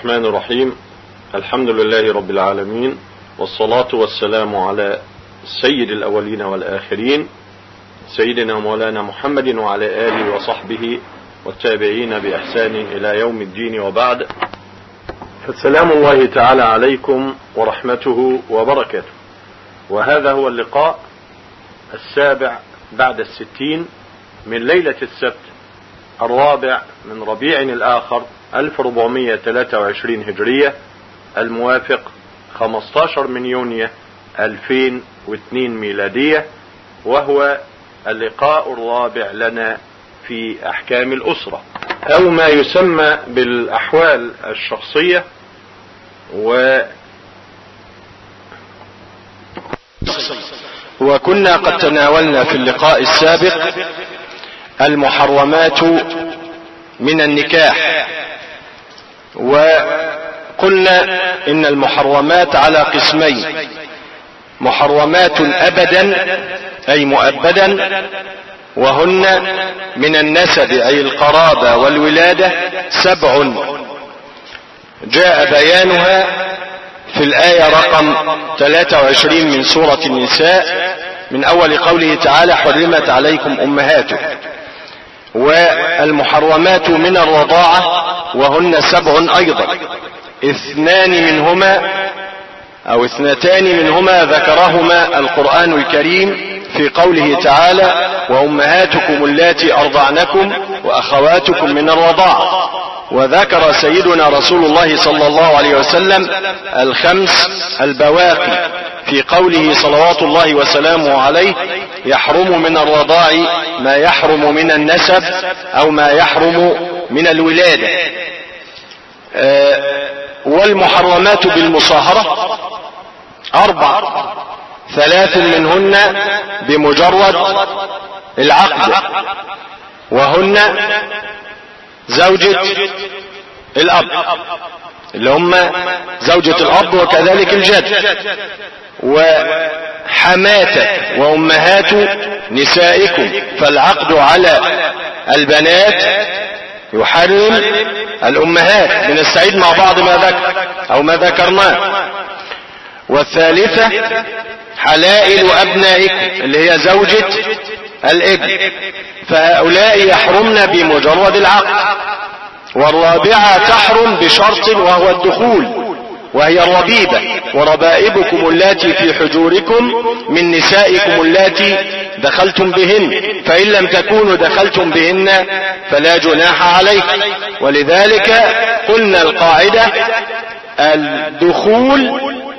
الرحمن الرحيم الحمد لله رب العالمين والصلاة والسلام على سيد الأولين والآخرين سيدنا مولانا محمد وعلى آله وصحبه والتابعين بإحسان إلى يوم الدين وبعد فسلام الله تعالى عليكم ورحمته وبركاته وهذا هو اللقاء السابع بعد الستين من ليلة السبت الرابع من ربيع الآخر 1423 هجرية الموافق 15 من يونيو 2002 ميلادية وهو اللقاء الرابع لنا في أحكام الأسرة أو ما يسمى بالأحوال الشخصية و وكنا قد تناولنا في اللقاء السابق المحرمات من النكاح وقلنا ان المحرمات على قسمين محرمات ابدا اي مؤبدا وهن من النسب اي القرابة والولادة سبع جاء بيانها في الآية رقم 23 من سورة النساء من أول قوله تعالى حرمت عليكم أمهاتكم والمحرمات من الرضاعة وهن سبع أيضا اثنان منهما أو اثنتان منهما ذكرهما القرآن الكريم في قوله تعالى وأمهاتكم اللاتي أرضعنكم وأخواتكم من الرضاعة وذكر سيدنا رسول الله صلى الله عليه وسلم الخمس البواقي في قوله صلوات الله وسلامه عليه يحرم من الرضاع ما يحرم من النسب او ما يحرم من الولادة والمحرمات بالمصاهرة اربع ثلاث منهن بمجرد العقد وهن زوجة الاب اللي هم زوجة الاب وكذلك الجد وحماتك وامهات نسائكم فالعقد على البنات يحرم الامهات من السعيد مع بعض ما ذكر او ما ذكرناه والثالثة حلائل ابنائكم اللي هي زوجة الابن فهؤلاء يحرمن بمجرد العقد والرابعة تحرم بشرط وهو الدخول وهي الربيبة وربائبكم اللاتي في حجوركم من نسائكم اللاتي دخلتم بهن فإن لم تكونوا دخلتم بهن فلا جناح عليكم ولذلك قلنا القاعدة الدخول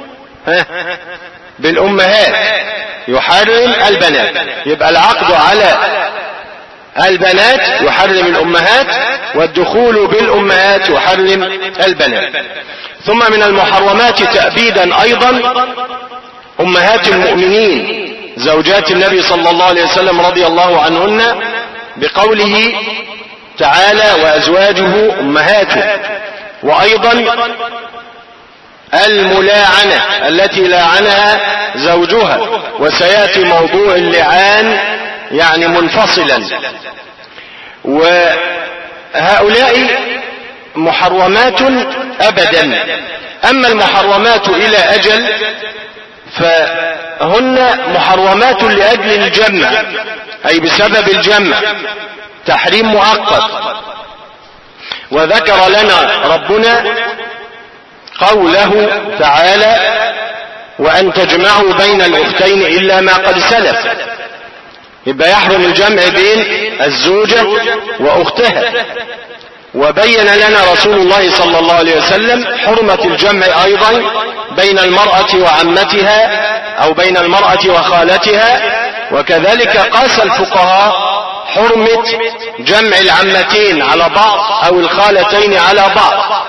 بالأمهات يحرم البنات يبقى العقد على البنات يحرم الأمهات والدخول بالأمهات يحرم البنات ثم من المحرمات تأبيدا أيضا أمهات المؤمنين زوجات النبي صلى الله عليه وسلم رضي الله عنهن بقوله تعالى وأزواجه أمهاته وأيضا الملاعنة التي لاعنها زوجها وسيأتي موضوع اللعان يعني منفصلا وهؤلاء محرمات ابدا اما المحرمات الى اجل فهن محرمات لاجل الجمع اي بسبب الجمع تحريم مؤقت وذكر لنا ربنا قوله تعالى وان تجمعوا بين الاختين الا ما قد سلف يبقى يحرم الجمع بين الزوجة واختها وبين لنا رسول الله صلى الله عليه وسلم حرمة الجمع ايضا بين المرأة وعمتها او بين المرأة وخالتها وكذلك قاس الفقهاء حرمة جمع العمتين على بعض او الخالتين على بعض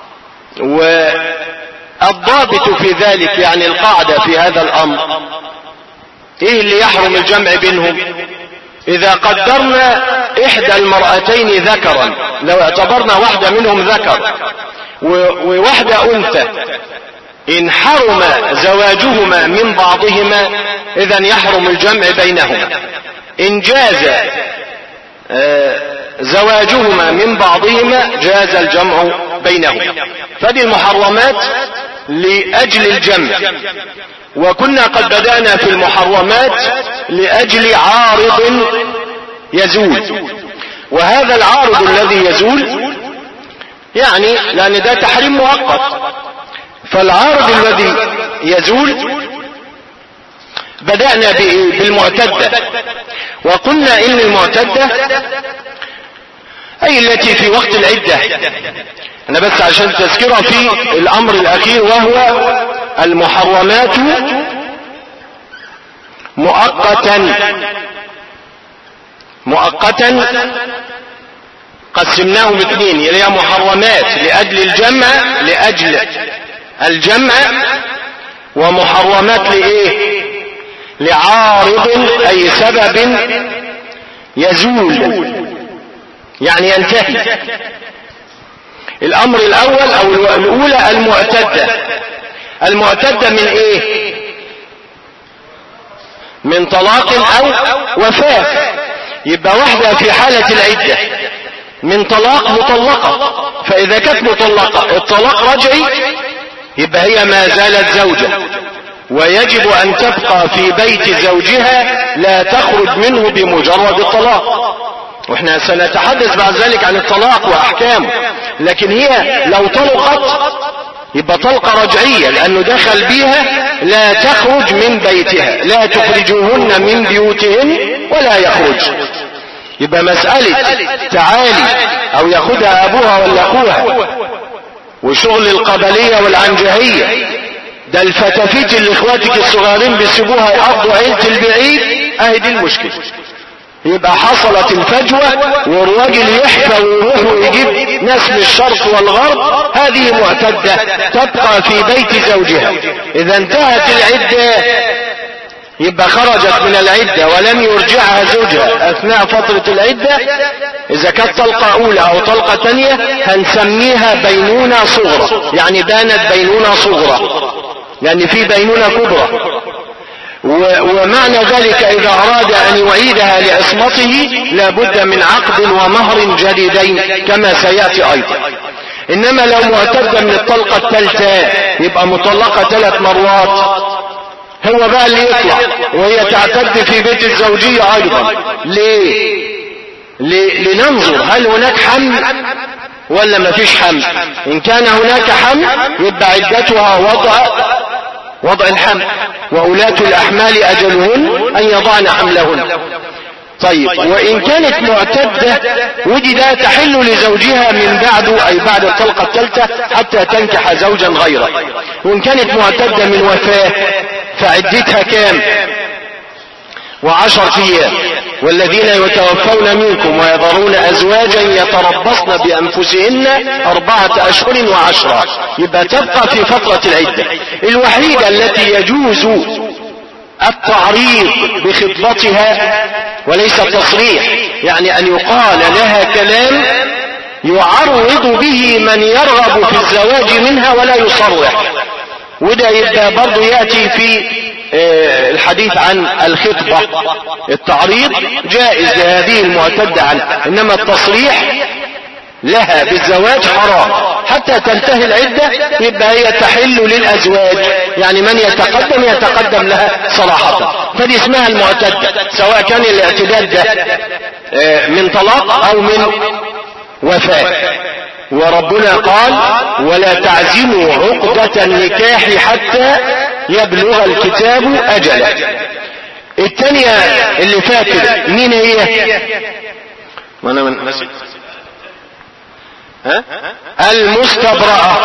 والضابط في ذلك يعني القاعدة في هذا الامر ايه اللي يحرم الجمع بينهم اذا قدرنا احدى المرأتين ذكرا لو اعتبرنا واحدة منهم ذكر وواحدة انثى ان حرم زواجهما من بعضهما اذا يحرم الجمع بينهما ان جاز زواجهما من بعضهما جاز الجمع بينهم فدي المحرمات لأجل الجمع وكنا قد بدأنا في المحرمات لأجل عارض يزول وهذا العارض الذي يزول يعني لأن ده تحريم مؤقت فالعارض الذي يزول بدأنا بالمعتدة وقلنا إن المعتدة أي التي في وقت العدة أنا بس عشان تذكرها في الأمر الأخير وهو المحرمات مؤقتا مؤقتا قسمناهم اثنين اللي هي محرمات لأجل الجمع لأجل الجمع ومحرمات لإيه لعارض أي سبب يزول يعني ينتهي الأمر الأول أو الأولى المعتدة المعتدة من إيه من طلاق أو وفاة يبقى واحدة في حالة العدة من طلاق مطلقة فإذا كانت مطلقة الطلاق رجعي يبقى هي ما زالت زوجة ويجب أن تبقى في بيت زوجها لا تخرج منه بمجرد الطلاق واحنا سنتحدث بعد ذلك عن الطلاق واحكامه لكن هي لو طلقت يبقى طلقة رجعية لانه دخل بيها لا تخرج من بيتها لا تخرجوهن من بيوتهن ولا يخرج يبقى مسألة تعالي او ياخدها ابوها ولا اخوها وشغل القبلية والعنجهية ده الفتافيت اللي اخواتك الصغارين بيسيبوها يقضوا عيلة البعيد اهي دي المشكلة يبقى حصلت الفجوة والراجل يحفى ويروح ويجيب ناس من الشرق والغرب هذه معتدة تبقى في بيت زوجها اذا انتهت العدة يبقى خرجت من العدة ولم يرجعها زوجها اثناء فترة العدة اذا كانت طلقة اولى او طلقة تانية هنسميها بينونة صغرى يعني بانت بينونة صغرى لان في بينونة كبرى ومعنى ذلك إذا أراد أن يعيدها لعصمته لابد من عقد ومهر جديدين كما سيأتي أيضا إنما لو معتد من الطلقة الثالثة يبقى مطلقة ثلاث مرات هو بقى اللي يطلع وهي تعتد في بيت الزوجية أيضا ليه لننظر هل هناك حمل ولا ما فيش حمل إن كان هناك حمل يبقى عدتها وضع وضع الحمل وأولاة الأحمال أجلهن أن يضعن حملهن طيب وإن كانت معتدة وجد تحل لزوجها من بعد أي بعد الطلقة الثالثة حتى تنكح زوجا غيره وإن كانت معتدة من وفاة فعدتها كام وعشرة أيام والذين يتوفون منكم ويذرون أزواجا يتربصن بأنفسهن أربعة أشهر وعشرة يبقى تبقى في فترة العدة الوحيدة التي يجوز التعريض بخطبتها وليس التصريح يعني أن يقال لها كلام يعرض به من يرغب في الزواج منها ولا يصرح وده يبقى برضه يأتي في الحديث عن الخطبة التعريض جائز لهذه المعتدة عنه إنما التصريح لها بالزواج حرام حتى تنتهي العدة يبقى هي تحل للأزواج يعني من يتقدم يتقدم لها صراحة فدي اسمها المعتدة سواء كان الاعتداد ده من طلاق أو من وفاة وربنا قال ولا تعزموا عقدة النكاح حتى يبلغ الكتاب أجله الثانية اللي فاتت مين هي ما انا من نسيت ها المستبرأة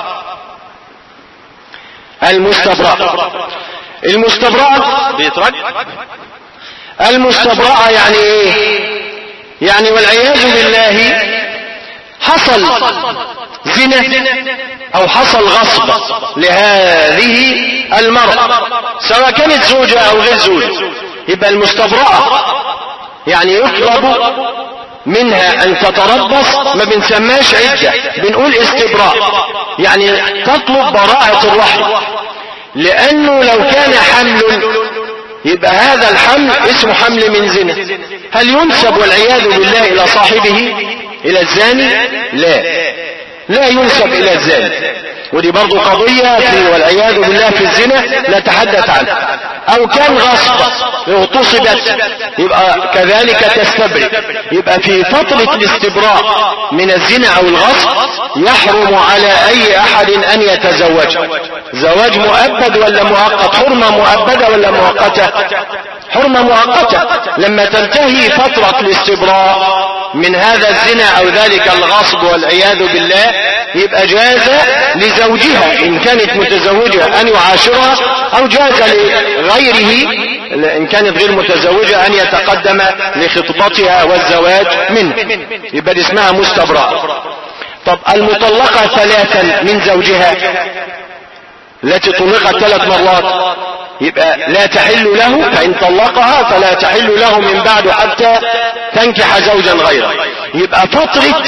المستبرأة المستبرأة بيترك المستبرأة يعني ايه يعني والعياذ بالله حصل زنا او حصل غصب لهذه المرأة سواء كانت زوجة او غير زوجة يبقى المستبرأة يعني يطلب منها ان تتربص ما بنسماش عدة بنقول استبراء يعني تطلب براءة الرحم لانه لو كان حمل يبقى هذا الحمل اسمه حمل من زنا هل ينسب والعياذ بالله الى صاحبه الى الزاني لا لا ينسب الى الزاني ودي برضو قضية في والعياذ بالله في الزنا نتحدث عنها او كان غصب اغتصبت يبقى كذلك تستبرئ يبقى في فترة الاستبراء من الزنا او الغصب يحرم على اي احد ان يتزوج زواج مؤبد ولا مؤقت حرمة مؤبدة ولا مؤقتة حرمة مؤقتة لما تنتهي فترة الاستبراء من هذا الزنا او ذلك الغصب والعياذ بالله يبقى جاز لزوجها ان كانت متزوجة ان يعاشرها او جاز لغيره ان كانت غير متزوجة ان يتقدم لخطبتها والزواج منه يبقى دي اسمها مستبرأ طب المطلقة ثلاثا من زوجها التي طلقت ثلاث مرات يبقى لا تحل له فإن طلقها فلا تحل له من بعد حتى تنكح زوجا غيره يبقى فترة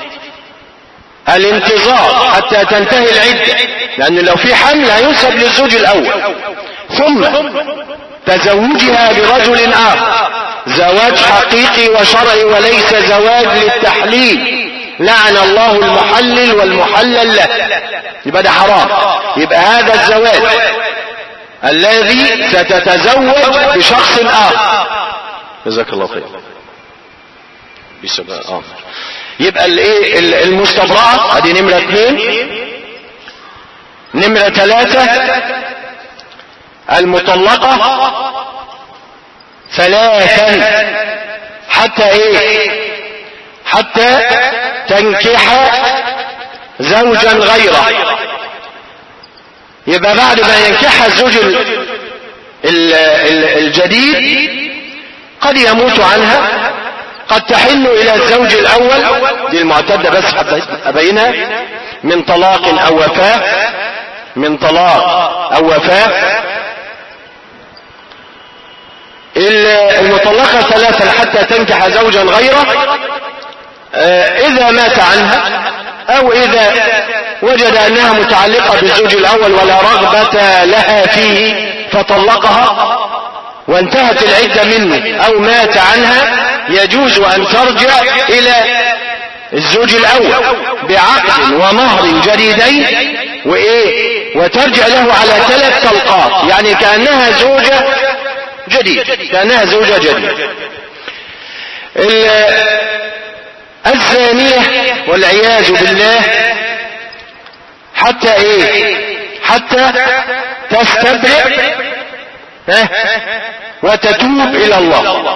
الانتظار حتى تنتهي العدة لأن لو في حمل هينسب للزوج الأول ثم تزوجها برجل آخر زواج حقيقي وشرعي وليس زواج للتحليل لعن الله المحلل والمحلل له يبقى ده حرام يبقى هذا الزواج الذي ستتزوج بشخص آخر جزاك الله خير بسبب آخر يبقى الايه المستبرعة ادي نمرة اثنين نمرة ثلاثة المطلقة ثلاثا حتى ايه حتى تنكح زوجا غيره يبقى بعد ما ينكحها الزوج الجديد قد يموت عنها قد تحن الى الزوج الاول دي المعتدة بس ابينها من طلاق او وفاة من طلاق او وفاة المطلقة ثلاثا حتى تنكح زوجا غيره اذا مات عنها او اذا وجد انها متعلقة بالزوج الاول ولا رغبة لها فيه فطلقها وانتهت العدة منه او مات عنها يجوز ان ترجع الى الزوج الاول بعقد ومهر جديدين وايه وترجع له على ثلاث طلقات يعني كأنها زوجة جديد كأنها زوجة جديد الزانية والعياذ بالله حتى ايه حتى تستبرئ وتتوب الى الله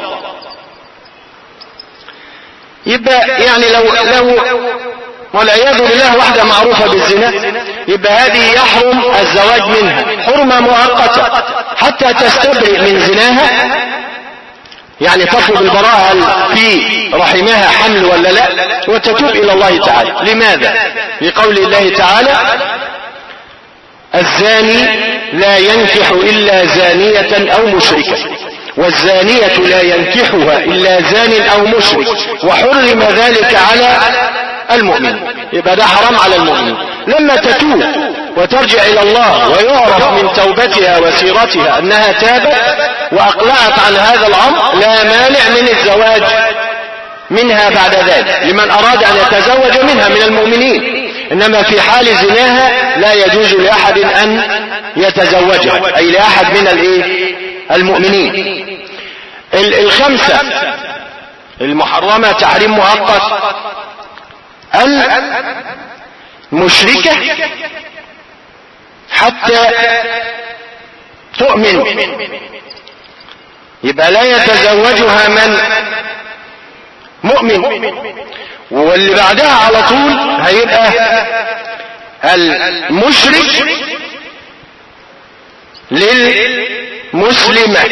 يبقى يعني لو لو والعياذ بالله واحدة معروفة بالزنا يبقى هذه يحرم الزواج منها حرمة مؤقتة حتى تستبرئ من زناها يعني تطلب البراءة في رحمها حمل ولا لا وتتوب إلى الله تعالى لماذا لقول الله تعالى الزاني لا ينكح إلا زانية أو مشركة والزانية لا ينكحها إلا زان أو مشرك وحرم ذلك على المؤمن يبقى ده حرام على المؤمن لما تتوب وترجع إلى الله ويعرف من توبتها وسيرتها أنها تابت وأقلعت عن هذا الأمر لا مانع من الزواج منها بعد ذلك لمن أراد أن يتزوج منها من المؤمنين إنما في حال زناها لا يجوز لأحد أن يتزوجها أي لأحد من الإيه المؤمنين الخمسة المحرمة تحريم مؤقت المشركة حتى تؤمن يبقى لا يتزوجها من مؤمن واللي بعدها على طول هيبقى المشرك للمسلمة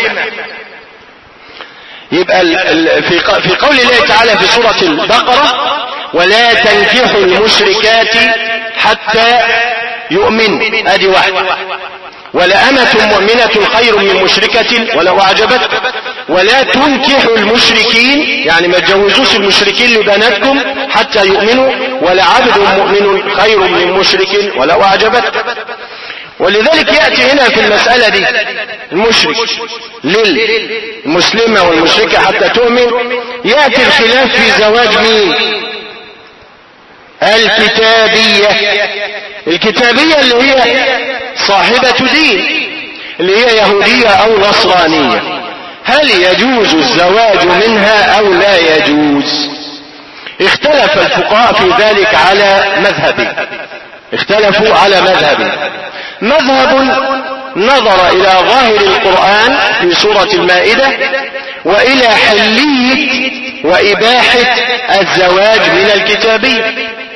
يبقى في في قول الله تعالى في سورة البقرة ولا تنكحوا المشركات حتى يؤمن ادي واحد ولأمة مؤمنة خير من مشركة ولو أعجبتك ولا تنكحوا المشركين يعني ما تجوزوش المشركين لبناتكم حتى يؤمنوا ولعبد مؤمن خير من مشرك ولو أعجبتك ولذلك يأتي هنا في المسألة دي المشرك للمسلمة والمشركة حتى تؤمن يأتي الخلاف في زواج مين الكتابية الكتابية اللي هي صاحبة دين اللي هي يهودية او نصرانية هل يجوز الزواج منها او لا يجوز اختلف الفقهاء في ذلك على مذهب اختلفوا على مذهب مذهب نظر الى ظاهر القرآن في سورة المائدة والى حلية واباحة الزواج من الكتابي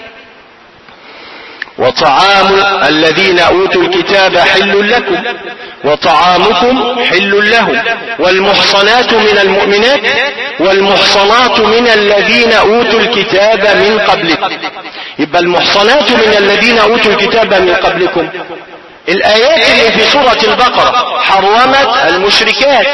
وطعام الذين اوتوا الكتاب حل لكم وطعامكم حل لهم والمحصنات من المؤمنات والمحصنات من الذين اوتوا الكتاب من قبلكم يبقى المحصنات من الذين اوتوا الكتاب من قبلكم الايات اللي في سورة البقرة حرمت المشركات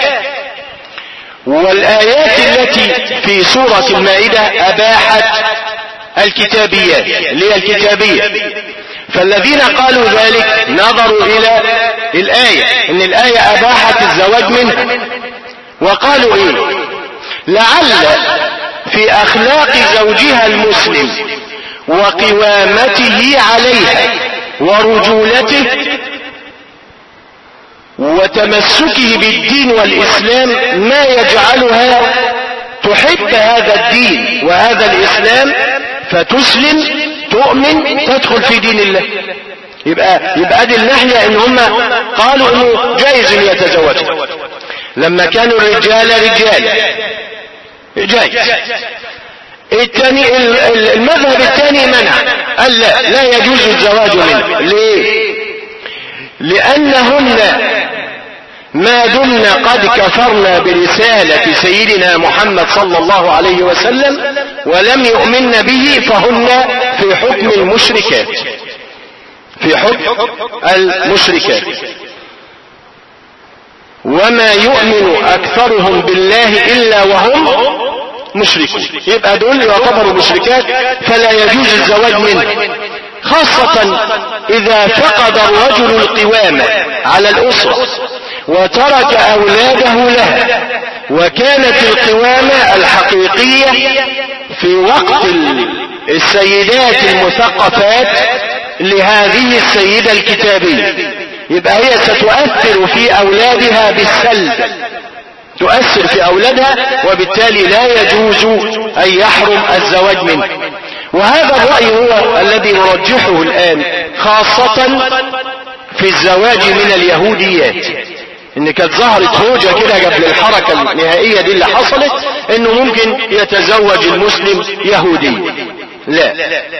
والايات التي في سورة المائدة اباحت الكتابيات اللي هي الكتابية فالذين قالوا ذلك نظروا الى الاية ان الاية اباحت الزواج منها وقالوا ايه لعل في اخلاق زوجها المسلم وقوامته عليها ورجولته وتمسكه بالدين والاسلام ما يجعلها تحب هذا الدين وهذا الاسلام فتسلم تؤمن تدخل في دين الله يبقى يبقى دي الناحية ان هم قالوا انه جائز ان يتزوج لما كانوا الرجال رجال جائز الثاني المذهب الثاني منع قال لا لا يجوز الزواج منه ليه لانهن ما دمنا قد كفرنا برسالة سيدنا محمد صلى الله عليه وسلم ولم يؤمن به فهن في حكم المشركات في حكم المشركات وما يؤمن أكثرهم بالله إلا وهم مشركون يبقى دول يعتبروا مشركات فلا يجوز الزواج منه خاصة إذا فقد الرجل القوامة على الأسرة وترك أولاده لها وكانت القوامة الحقيقية في وقت السيدات المثقفات لهذه السيدة الكتابية يبقى هي ستؤثر في أولادها بالسلب تؤثر في أولادها وبالتالي لا يجوز أن يحرم الزواج منه وهذا الرأي هو الذي نرجحه الآن خاصة في الزواج من اليهوديات ان كانت ظهرت هوجة كده قبل الحركة النهائية دي اللي حصلت انه ممكن يتزوج المسلم يهودي لا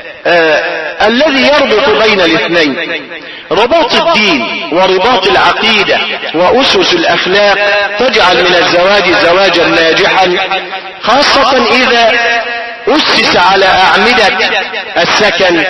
آه الذي يربط بين الاثنين رباط الدين ورباط العقيدة وأسس الأخلاق تجعل من الزواج زواجا ناجحا خاصة إذا أسس على أعمدة السكن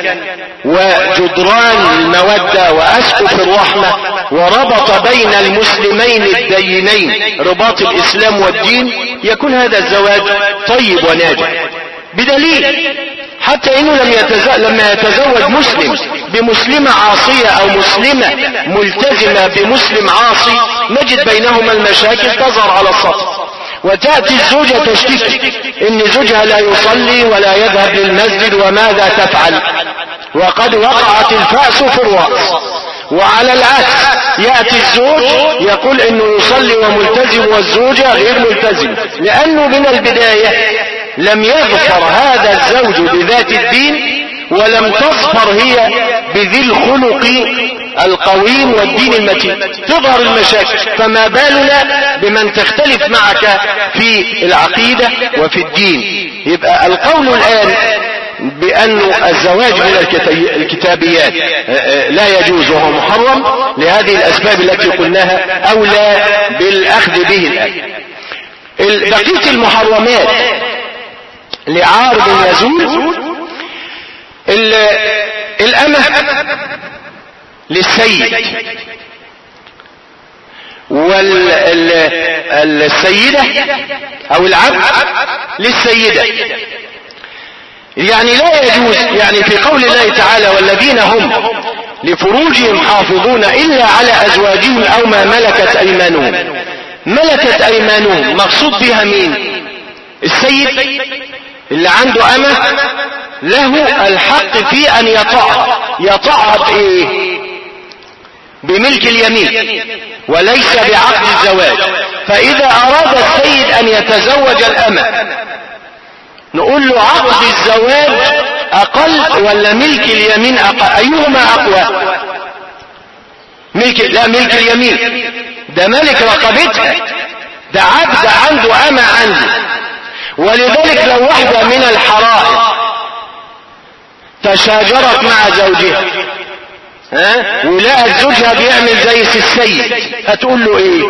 وجدران المودة وأسقف الرحمة وربط بين المسلمين الدينين رباط الإسلام والدين يكون هذا الزواج طيب وناجح بدليل حتى انه لم يتزوج لما يتزوج مسلم بمسلمة عاصية او مسلمة ملتزمة بمسلم عاصي نجد بينهما المشاكل تظهر على السطح وتأتي الزوجة تشتكي ان زوجها لا يصلي ولا يذهب للمسجد وماذا تفعل وقد وقعت الفأس في الرأس وعلى العكس يأتي الزوج يقول انه يصلي وملتزم والزوجة غير ملتزم لانه من البداية لم يظفر هذا الزوج بذات الدين ولم تظفر هي بذي الخلق القويم والدين المتين تظهر المشاكل فما بالنا بمن تختلف معك في العقيدة وفي الدين يبقى القول الآن بأن الزواج من الكتابيات لا يجوز وهو محرم لهذه الأسباب التي قلناها أولى بالأخذ به الآن بقية المحرمات لعارض يزول الأمة للسيد والسيدة او العبد للسيدة يعني لا يجوز يعني في قول الله تعالى والذين هم لفروجهم حافظون الا على ازواجهم او ما ملكت ايمانهم ملكت ايمانهم مقصود بها مين السيد اللي عنده أمة له الحق في أن يطعها يطعها بإيه بملك اليمين وليس بعقد الزواج فإذا أراد السيد أن يتزوج الأمة نقول له عقد الزواج أقل ولا ملك اليمين أقل أيهما أقوى ملك لا ملك اليمين ده ملك رقبتها ده عبد عنده أمة عنده ولذلك لو واحدة من الحرائر تشاجرت مع زوجها ها ولقت زوجها بيعمل زي السيد هتقول له ايه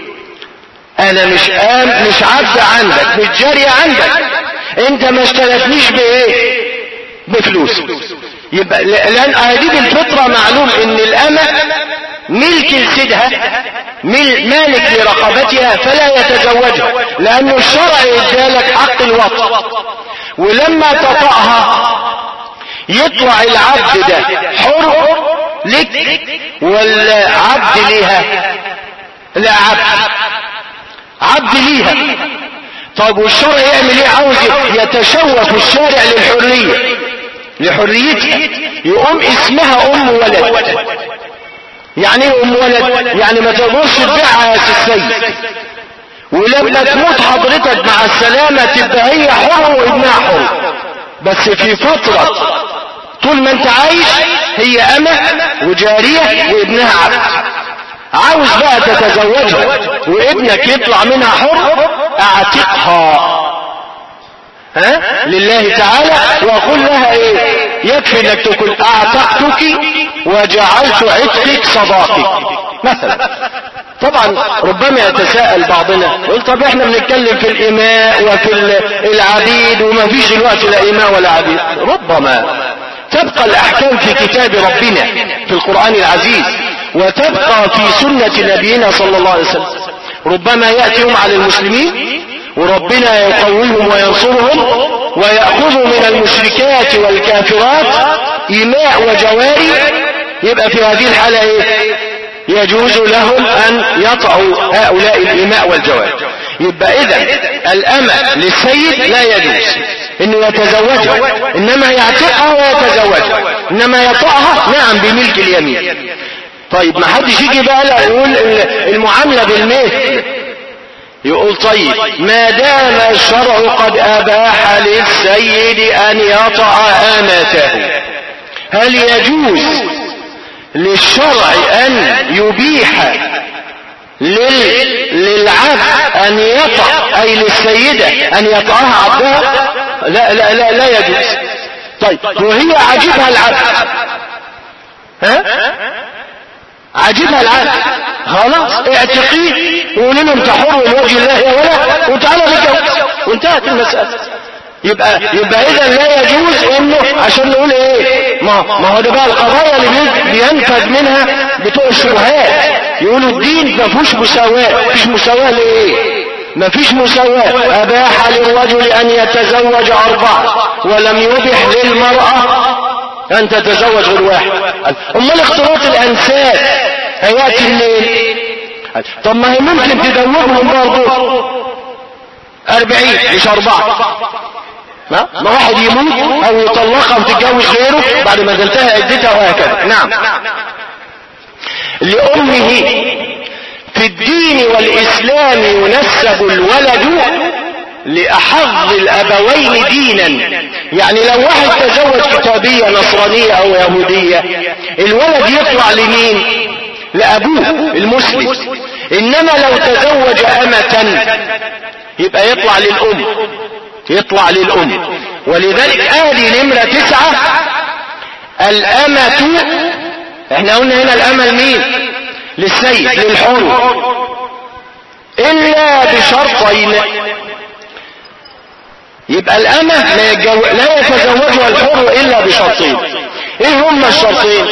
انا مش آم مش عبد عندك مش جارية عندك انت ما اشتريتنيش بايه بفلوس يبقى لان هذه بالفطرة معلوم ان الامة ملك لسيدها مالك لرقبتها فلا يتزوجها لانه الشرع ادالك حق الوطن ولما تطأها يطلع العبد ده حر لك ولا عبد ليها لا عبد عبد ليها طيب والشرع يعمل ايه عاوز يتشوف الشارع للحرية لحريتها يقوم اسمها ام ولد يعني ايه ام ولد يعني ما تقدرش تبيعها يا السيد ولما تموت حضرتك مع السلامة تبقى هي حر وابنها حر بس في فترة طول ما انت عايش هي امة وجارية وابنها عبد عاوز بقى تتزوجها وابنك يطلع منها حر اعتقها ها لله تعالى وقل لها ايه يكفي انك تقول اعتقتك وجعلت عتقك صداقي مثلا طبعا ربما يتساءل بعضنا يقول طب احنا بنتكلم في الاماء وفي العبيد وما فيش دلوقتي لا اماء ولا عبيد ربما تبقى الاحكام في كتاب ربنا في القرآن العزيز وتبقى في سنة نبينا صلى الله عليه وسلم ربما يأتيهم على المسلمين وربنا يقويهم وينصرهم ويأخذ من المشركات والكافرات إماء وجواري يبقى في هذه الحالة إيه؟ يجوز لهم أن يطعوا هؤلاء الإماء والجواري يبقى إذا الأمة للسيد لا يجوز إنه يتزوجها إنما يعتقها ويتزوجها إنما يطعها نعم بملك اليمين طيب ما حدش يجي بقى لا يقول المعاملة بالمثل يقول طيب ما دام الشرع قد أباح للسيد أن يطع آمته هل يجوز للشرع أن يبيح لل... للعبد أن يطع أي للسيدة أن يطعها عبدها لا لا لا لا يجوز طيب وهي عجبها العبد ها عجبها العبد خلاص اعتقيه وقولي له انت حر لوجه الله يا ولد وتعالى نتجوز وانتهت المسألة يبقى يبقى اذا لا يجوز انه عشان نقول ايه ما ما هو ده بقى القضايا اللي بينفذ منها بتوع الشبهات يقولوا الدين ما فيهوش مساواة مفيش مساواة لايه ما فيش مساواة اباح للرجل ان يتزوج اربعة ولم يبح للمرأة ان تتزوج غير واحد امال اختلاط الانساب هياتي منين طب ما هي ممكن تزوجهم برضه أربعين مش أربعة ما ما واحد يموت أو يطلقها وتتجوز غيره بعد ما تنتهي عدتها وهكذا نعم لأمه في الدين والإسلام ينسب الولد لأحظ الأبوين دينا يعني لو واحد تزوج كتابية نصرانية أو يهودية الولد يطلع لمين لأبوه المسلم إنما لو تزوج أمة يبقى يطلع للأم يطلع للأم ولذلك آدي نمرة تسعة الأمة احنا قلنا هنا الأمة لمين للسيد للحر إلا بشرطين يبقى الأمة لا, يتجو... لا يتزوجها الحر إلا بشرطين إيه هما الشرطين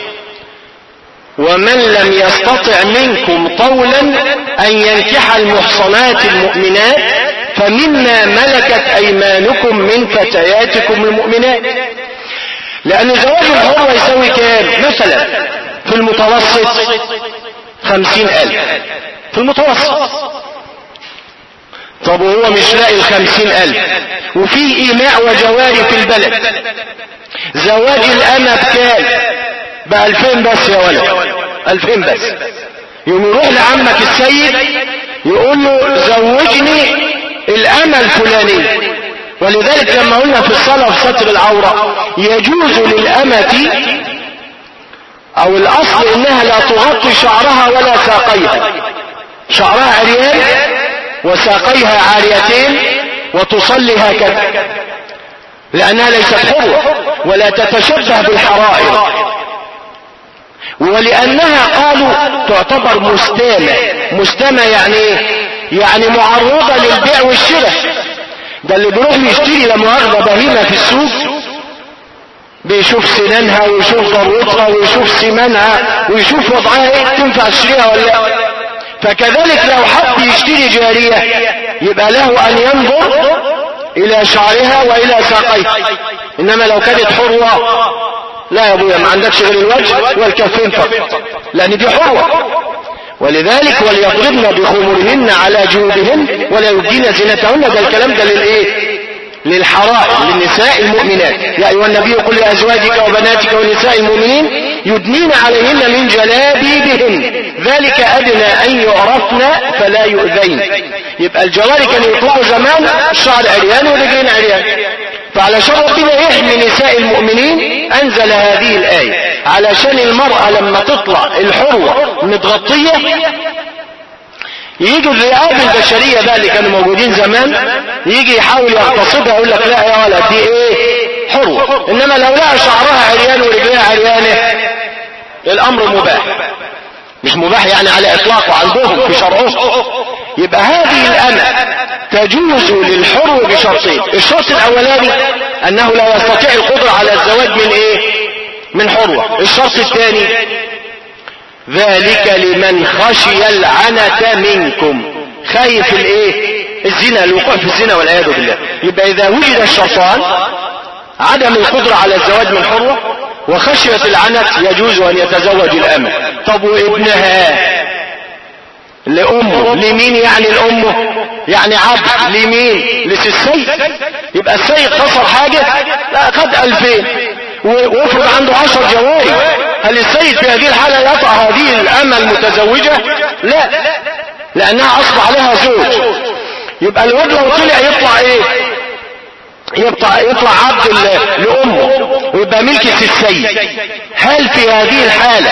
ومن لم يستطع منكم طولا أن ينكح المحصنات المؤمنات فمما ملكت أيمانكم من فتياتكم المؤمنات لأن زواج الحرة يساوي كام مثلا في المتوسط خمسين ألف في المتوسط طب وهو مش لاقي الخمسين ألف وفي إيماء وجواري في البلد زواج الأمة بكام بألفين بس يا ولد ألفين بس يوم يروح لعمك السيد يقول له زوجني الأمة الفلانية ولذلك لما قلنا في الصلاة في ستر العورة يجوز للأمة أو الأصل إنها لا تغطي شعرها ولا ساقيها شعرها عريان وساقيها عاريتين وتصلي هكذا لأنها ليست حرة ولا تتشبه بالحرائر ولأنها قالوا تعتبر مستامة مستامة يعني ايه يعني معرضة للبيع والشراء ده اللي بيروح يشتري لمؤاخذة بهيمة في السوق بيشوف سنانها ويشوف ضروتها ويشوف سمانها ويشوف وضعها ايه تنفع تشتريها ولا لا فكذلك لو حب يشتري جارية يبقى له ان ينظر الى شعرها والى ساقيها انما لو كانت حرة لا يا ابويا ما عندكش غير الوجه والكفين فقط لان دي حرة ولذلك وليضربن بخمرهن على جيوبهن ولا يبدين زينتهن ده الكلام ده للايه للحرائر للنساء المؤمنات يا أيها النبي قل لأزواجك وبناتك ونساء المؤمنين يدنين عليهن من جلابيبهن ذلك أدنى أن يعرفن فلا يؤذين يبقى الجواري كانوا يطلعوا زمان الشعر عريان والرجلين عريان فعلشان ربنا يحمي نساء المؤمنين أنزل هذه الآية علشان المرأة لما تطلع الحروة متغطية يجوا الرئاب البشرية بقى اللي كانوا موجودين زمان يجي يحاول يغتصبها يقول لك لا يا ولد دي ايه حروة انما لو لقى شعرها عريان ورجلها عريانة الامر مباح مش مباح يعني على اطلاقه عندهم في شرعهم يبقى هذه الأمة تجوز للحر بشرطين الشرط الاولاني انه لا يستطيع القدرة على الزواج من ايه من حروة الشرط الثاني ذلك لمن خشي العنة منكم خايف الايه الزنا الوقوع في الزنا والعياذ بالله يبقى اذا وجد الشرطان عدم القدرة على الزواج من حرة وخشية العنت يجوز ان يتزوج الامة طب وابنها لأمه لمين يعني الأمه يعني عبد لمين للسيد يبقى السيد خسر حاجة لا خد ألفين وافرض عنده عشر جواري هل السيد في هذه الحالة يطع هذه الأمة المتزوجة لا لأنها أصبح لها زوج يبقى الواد لو طلع يطلع ايه يطلع, يطلع عبد لأمه ويبقى ملكة السيد هل في هذه الحالة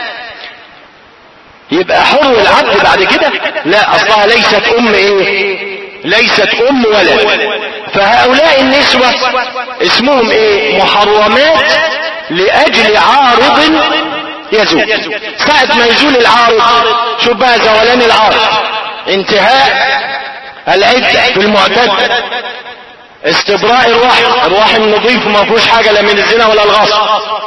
يبقى حر العبد بعد كده لا اصلها ليست ام ايه ليست ام ولد فهؤلاء النسوة اسمهم ايه محرمات لاجل عارض يزول ساعة ما يزول العارض شوف بقى زولان العارض انتهاء العدة في المعتد استبراء الرحم الرحم نظيف ما فيهوش حاجة لا من الزنا ولا الغصب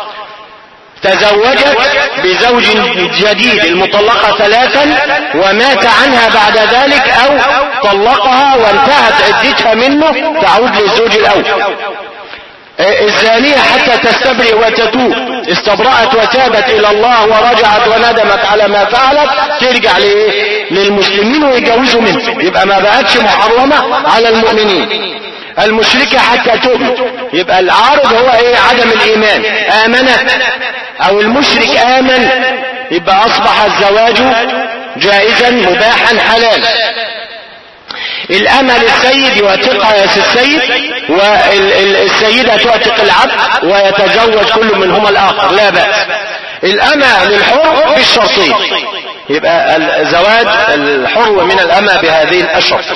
تزوجت بزوج جديد المطلقة ثلاثا ومات عنها بعد ذلك او طلقها وانتهت عدتها منه تعود للزوج الاول الزانية حتى تستبرئ وتتوب استبرأت وتابت الى الله ورجعت وندمت على ما فعلت ترجع لإيه؟ للمسلمين ويجوزوا منه يبقى ما بقتش محرمة على المؤمنين المشركة حتى تؤمن يبقى العارض هو ايه عدم الايمان امنت او المشرك امن يبقى اصبح الزواج جائزا مباحا حلالا الامل السيد يعتقها يا السيد والسيدة تعتق العبد ويتزوج كل منهما الاخر لا بأس الامة للحر بالشرطين يبقى الزواج الحر من الامة بهذه الشرط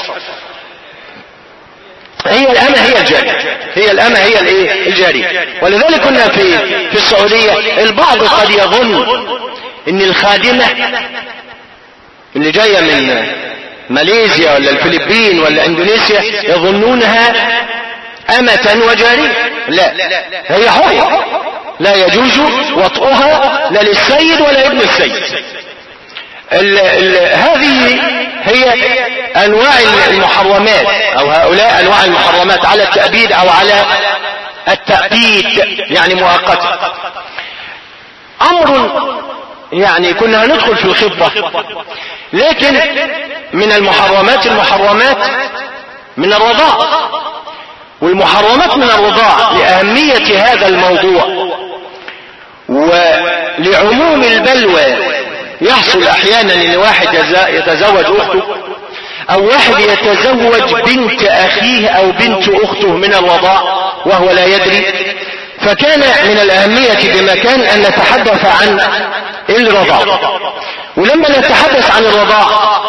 هي الأمة هي الجارية هي الأمة هي الايه الجارية ولذلك كنا في في السعودية البعض قد يظن ان الخادمة اللي جاية من ماليزيا ولا الفلبين ولا اندونيسيا يظنونها أمة وجارية لا هي حرة لا يجوز وطئها لا للسيد ولا ابن السيد ال ال هذه هي انواع المحرمات او هؤلاء انواع المحرمات على التأبيد او على التأبيد يعني مؤقتا امر يعني كنا هندخل في الخطبة لكن من المحرمات المحرمات من الرضاع والمحرمات من الرضاع لأهمية هذا الموضوع ولعموم البلوى يحصل أحيانا أن واحد يتزوج أخته أو واحد يتزوج بنت أخيه أو بنت أخته من الرضاع وهو لا يدري فكان من الأهمية بمكان أن نتحدث عن الرضاع ولما نتحدث عن الرضاع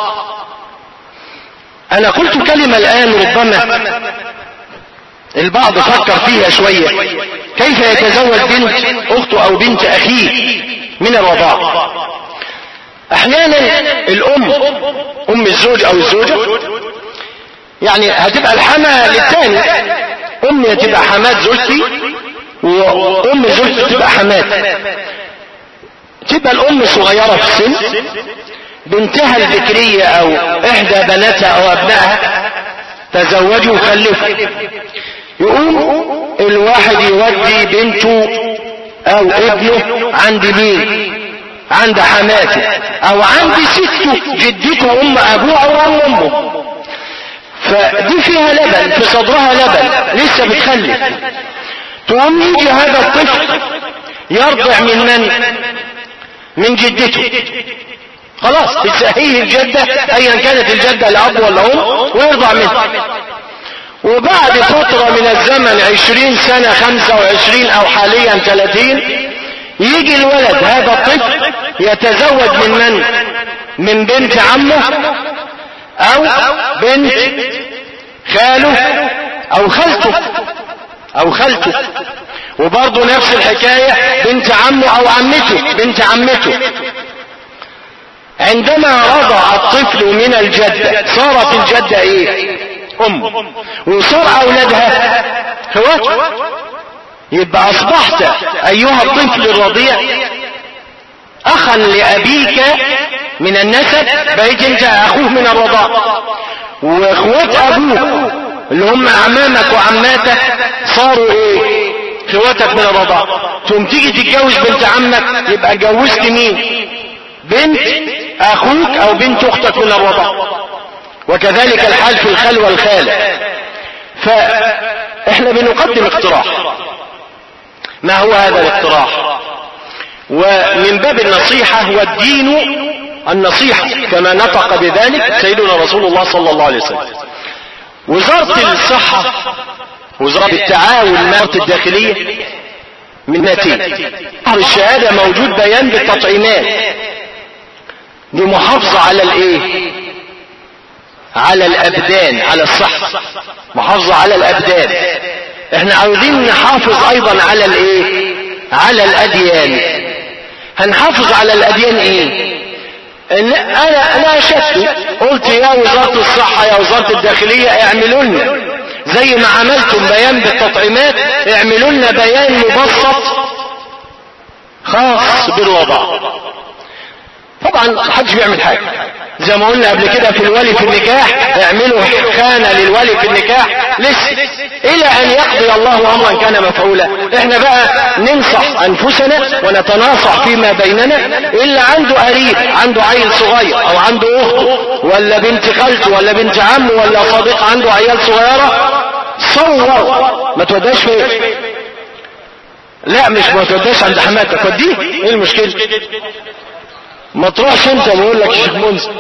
أنا قلت كلمة الآن ربما البعض فكر فيها شوية كيف يتزوج بنت أخته أو بنت أخيه من الرضاع أحيانا الأم أم الزوج أو الزوجة يعني هتبقى الحما للتاني أمي هتبقى حمات زوجتي وأم زوجتي تبقى حمات تبقى الأم صغيرة في السن بنتها البكرية أو إحدى بناتها أو أبنائها تزوجوا وخلفوا يقوم الواحد يودي بنته أو ابنه عند مين عند حماته أو عند سته جدته أم أبوه أو أم أمه فدي فيها لبن في صدرها لبن لسه بتخلف تقوم يجي هذا الطفل يرضع من من من جدته خلاص تسهيه الجدة ايا كانت الجدة الاب ولا ام ويرضع منها وبعد فترة من الزمن عشرين سنة خمسة وعشرين او حاليا ثلاثين يجي الولد هذا الطفل يتزوج من من من بنت عمه او بنت خاله او خالته او خالته وبرضه نفس الحكاية بنت عمه او عمته بنت عمته عندما رضع الطفل من الجدة صارت الجدة ايه ام وصار اولادها اخواته يبقى اصبحت ايها الطفل الرضيع اخا لابيك من النسب بقيت انت اخوه من الرضاع واخوات ابوك اللي هم اعمامك وعماتك صاروا ايه اخواتك من الرضاع تقوم تيجي تتجوز بنت عمك يبقى جوزت مين بنت اخوك او بنت اختك من الرضاع وكذلك الحال في الخال والخالة فاحنا بنقدم اقتراح ما هو هذا الاقتراح ومن باب النصيحة والدين النصيحة كما نطق بذلك سيدنا رسول الله صلى الله عليه وسلم وزارة الصحة وزارة التعاون وزارة الداخلية من نتيجة الشهادة موجود بيان بالتطعيمات دي محافظة على الايه على الابدان على الصحة محافظة على الابدان احنا عاوزين نحافظ ايضا على الايه على الاديان هنحافظ على الاديان ايه إن انا انا اشدت قلت يا وزارة الصحة يا وزارة الداخلية اعملوا لنا زي ما عملتم بيان بالتطعيمات اعملوا لنا بيان مبسط خاص بالوضع طبعا محدش بيعمل حاجة زي ما قلنا قبل كده في الولي في النكاح اعملوا خانة للولي في النكاح لسه الى ان يقضي الله امرا كان مفعولا احنا بقى ننصح انفسنا ونتناصح فيما بيننا اللي عنده قريب عنده عيل صغير او عنده اخته ولا بنت خالته ولا بنت عمه ولا صديق عنده عيال صغيرة صور ما توداش فين لا مش ما توداش عند حماتك وديه ايه المشكلة ما تروحش انت بقول لك شيخ منزل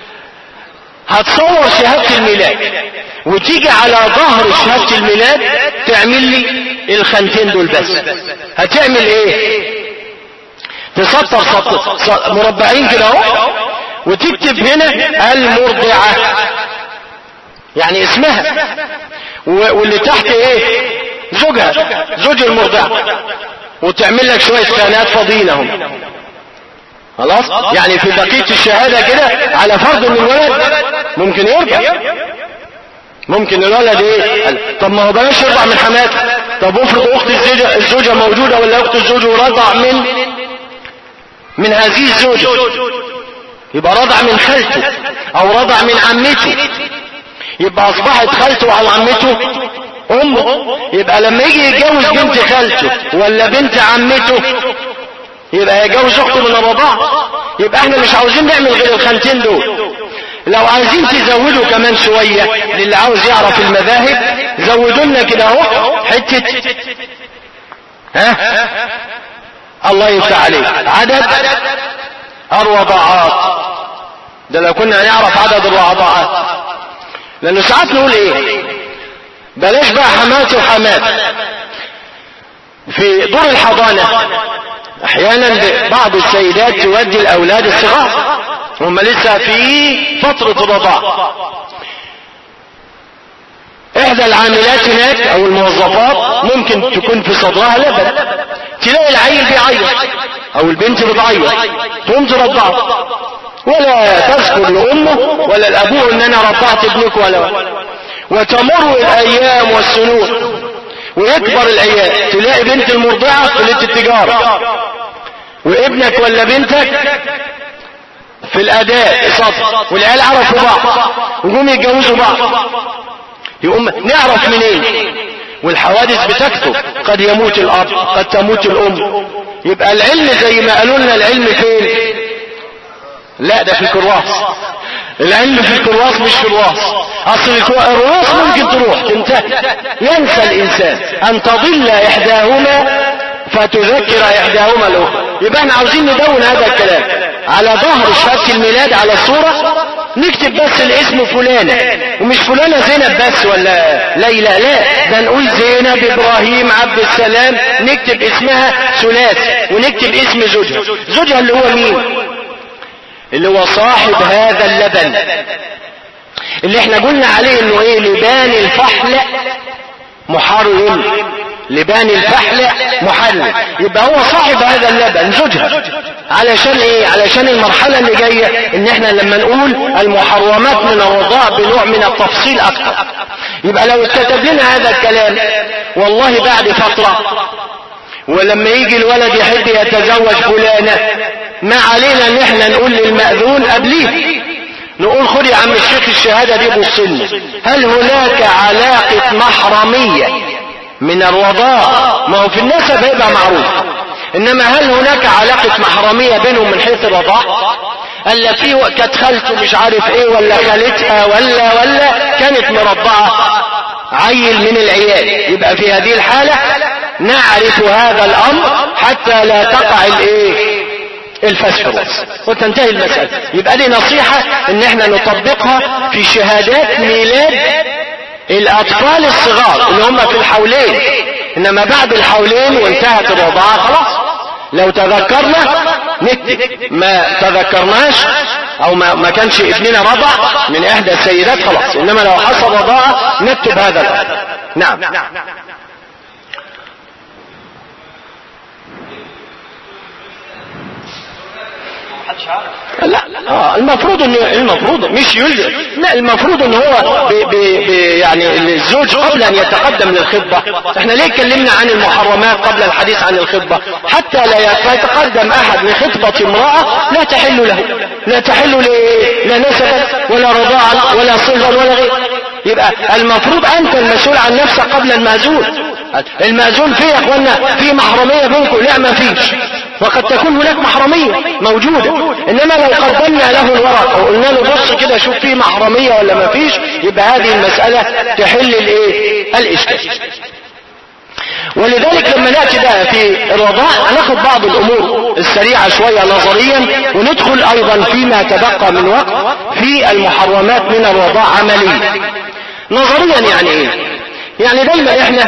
هتصور شهادة الميلاد وتيجي على ظهر شهادة الميلاد تعمل لي الخانتين دول بس هتعمل ايه تسطر سطر مربعين كده اهو وتكتب هنا المرضعة يعني اسمها واللي تحت ايه زوجها زوج المرضعة وتعمل لك شوية خانات فضيلهم خلاص يعني في بقية الشهادة كده على فرض ان الولد ممكن يرجع ممكن الولد ايه طب ما هو بلاش يرضع من حماته طب افرض اخت الزوجة, الزوجة موجودة ولا اخت الزوج ورضع من من هذه الزوجة يبقى رضع من خالته او رضع من عمته يبقى اصبحت خالته او عمته امه يبقى لما يجي يتجوز بنت خالته ولا بنت عمته يبقى يجوز اخته من الرضاعة يبقى احنا مش عاوزين نعمل غير الخانتين دول لو عايزين تزودوا كمان شوية للي عاوز يعرف المذاهب زودوا لنا كده اهو حتة ها الله يفتح عليك عدد الرضاعات ده لو كنا نعرف عدد الرضاعات لانه ساعات نقول ايه بلاش بقى حمات وحمات في دور الحضانة احيانا بعض السيدات تودي الاولاد الصغار هم لسه في فترة الرضاعة احدى العاملات هناك او الموظفات ممكن تكون في صدرها لبن تلاقي العيل بيعيط او البنت بتعيط تقوم ترضعه ولا تذكر لامه ولا لابوه ان انا رضعت ابنك ولا وتمر الايام والسنون ويكبر العيال تلاقي بنت المرضعة في كلية التجارة وابنك ولا بنتك في الاداء صف والعيال عرفوا بعض وجم يتجوزوا بعض يقوم نعرف منين والحوادث بتكتب قد يموت الاب قد تموت الام يبقى العلم زي ما قالوا لنا العلم فين لا ده في الكرواس العلم في الكرواس مش في الراس اصل الكرواس ممكن تروح تنتهي ينسى الانسان ان تضل احداهما فتذكر احداهما الاخرى يبقى احنا عاوزين ندون هذا الكلام على ظهر شهاده الميلاد على الصوره نكتب بس الاسم فلانة ومش فلانة زينب بس ولا ليلى لا ده نقول زينب ابراهيم عبد السلام نكتب اسمها ثلاث ونكتب اسم زوجها زوجها اللي هو مين اللي هو صاحب هذا اللبن اللي احنا قلنا عليه انه ايه لبان الفحل محرم لبان الفحل محرم يبقى هو صاحب هذا اللبن زوجها علشان ايه علشان المرحلة اللي جاية ان احنا لما نقول المحرمات من الرضاع بنوع من التفصيل اكتر يبقى لو اتكتب لنا هذا الكلام والله بعد فترة ولما يجي الولد يحب يتزوج فلانة ما علينا ان احنا نقول للمأذون قبليه نقول خد يا عم الشيخ الشهادة دي بصلنا هل هناك علاقة محرمية من الرضاء ما هو في النسب هيبقى معروف انما هل هناك علاقة محرمية بينهم من حيث الرضاء الا في كانت خالته مش عارف ايه ولا خالتها ولا ولا كانت مرضعة عيل من العيال يبقى في هذه الحالة نعرف هذا الامر حتى لا تقع الايه الفسفورس وتنتهي المسألة يبقى دي نصيحة ان احنا نطبقها في شهادات ميلاد الاطفال الصغار اللي هم في الحولين انما بعد الحولين وانتهت الرضاعة خلاص لو تذكرنا نكتب ما تذكرناش او ما, ما كانش ابننا رضع من احدى السيدات خلاص انما لو حصل رضاعة نكتب هذا الامر نعم لا آه المفروض انه المفروض مش يلزم لا المفروض ان هو بي بي بي يعني الزوج قبل ان يتقدم للخطبه احنا ليه اتكلمنا عن المحرمات قبل الحديث عن الخطبه حتى لا يتقدم احد لخطبه امراه لا تحل له لا تحل لا نسبا ولا رضاعا ولا صهرا ولا غير يبقى المفروض انت المسؤول عن نفسك قبل المأذون المأذون فيه يا اخوانا في محرميه بينكم لا ما فيش وقد تكون هناك محرمية موجودة انما لو قدمنا له الورق وقلنا له بص كده شوف فيه محرمية ولا ما فيش يبقى هذه المسألة تحل الايه الاشكال ولذلك لما نأتي بقى في الرضاع هناخد بعض الامور السريعة شوية نظريا وندخل ايضا فيما تبقى من وقت في المحرمات من الرضاع عمليا نظريا يعني ايه يعني دايما احنا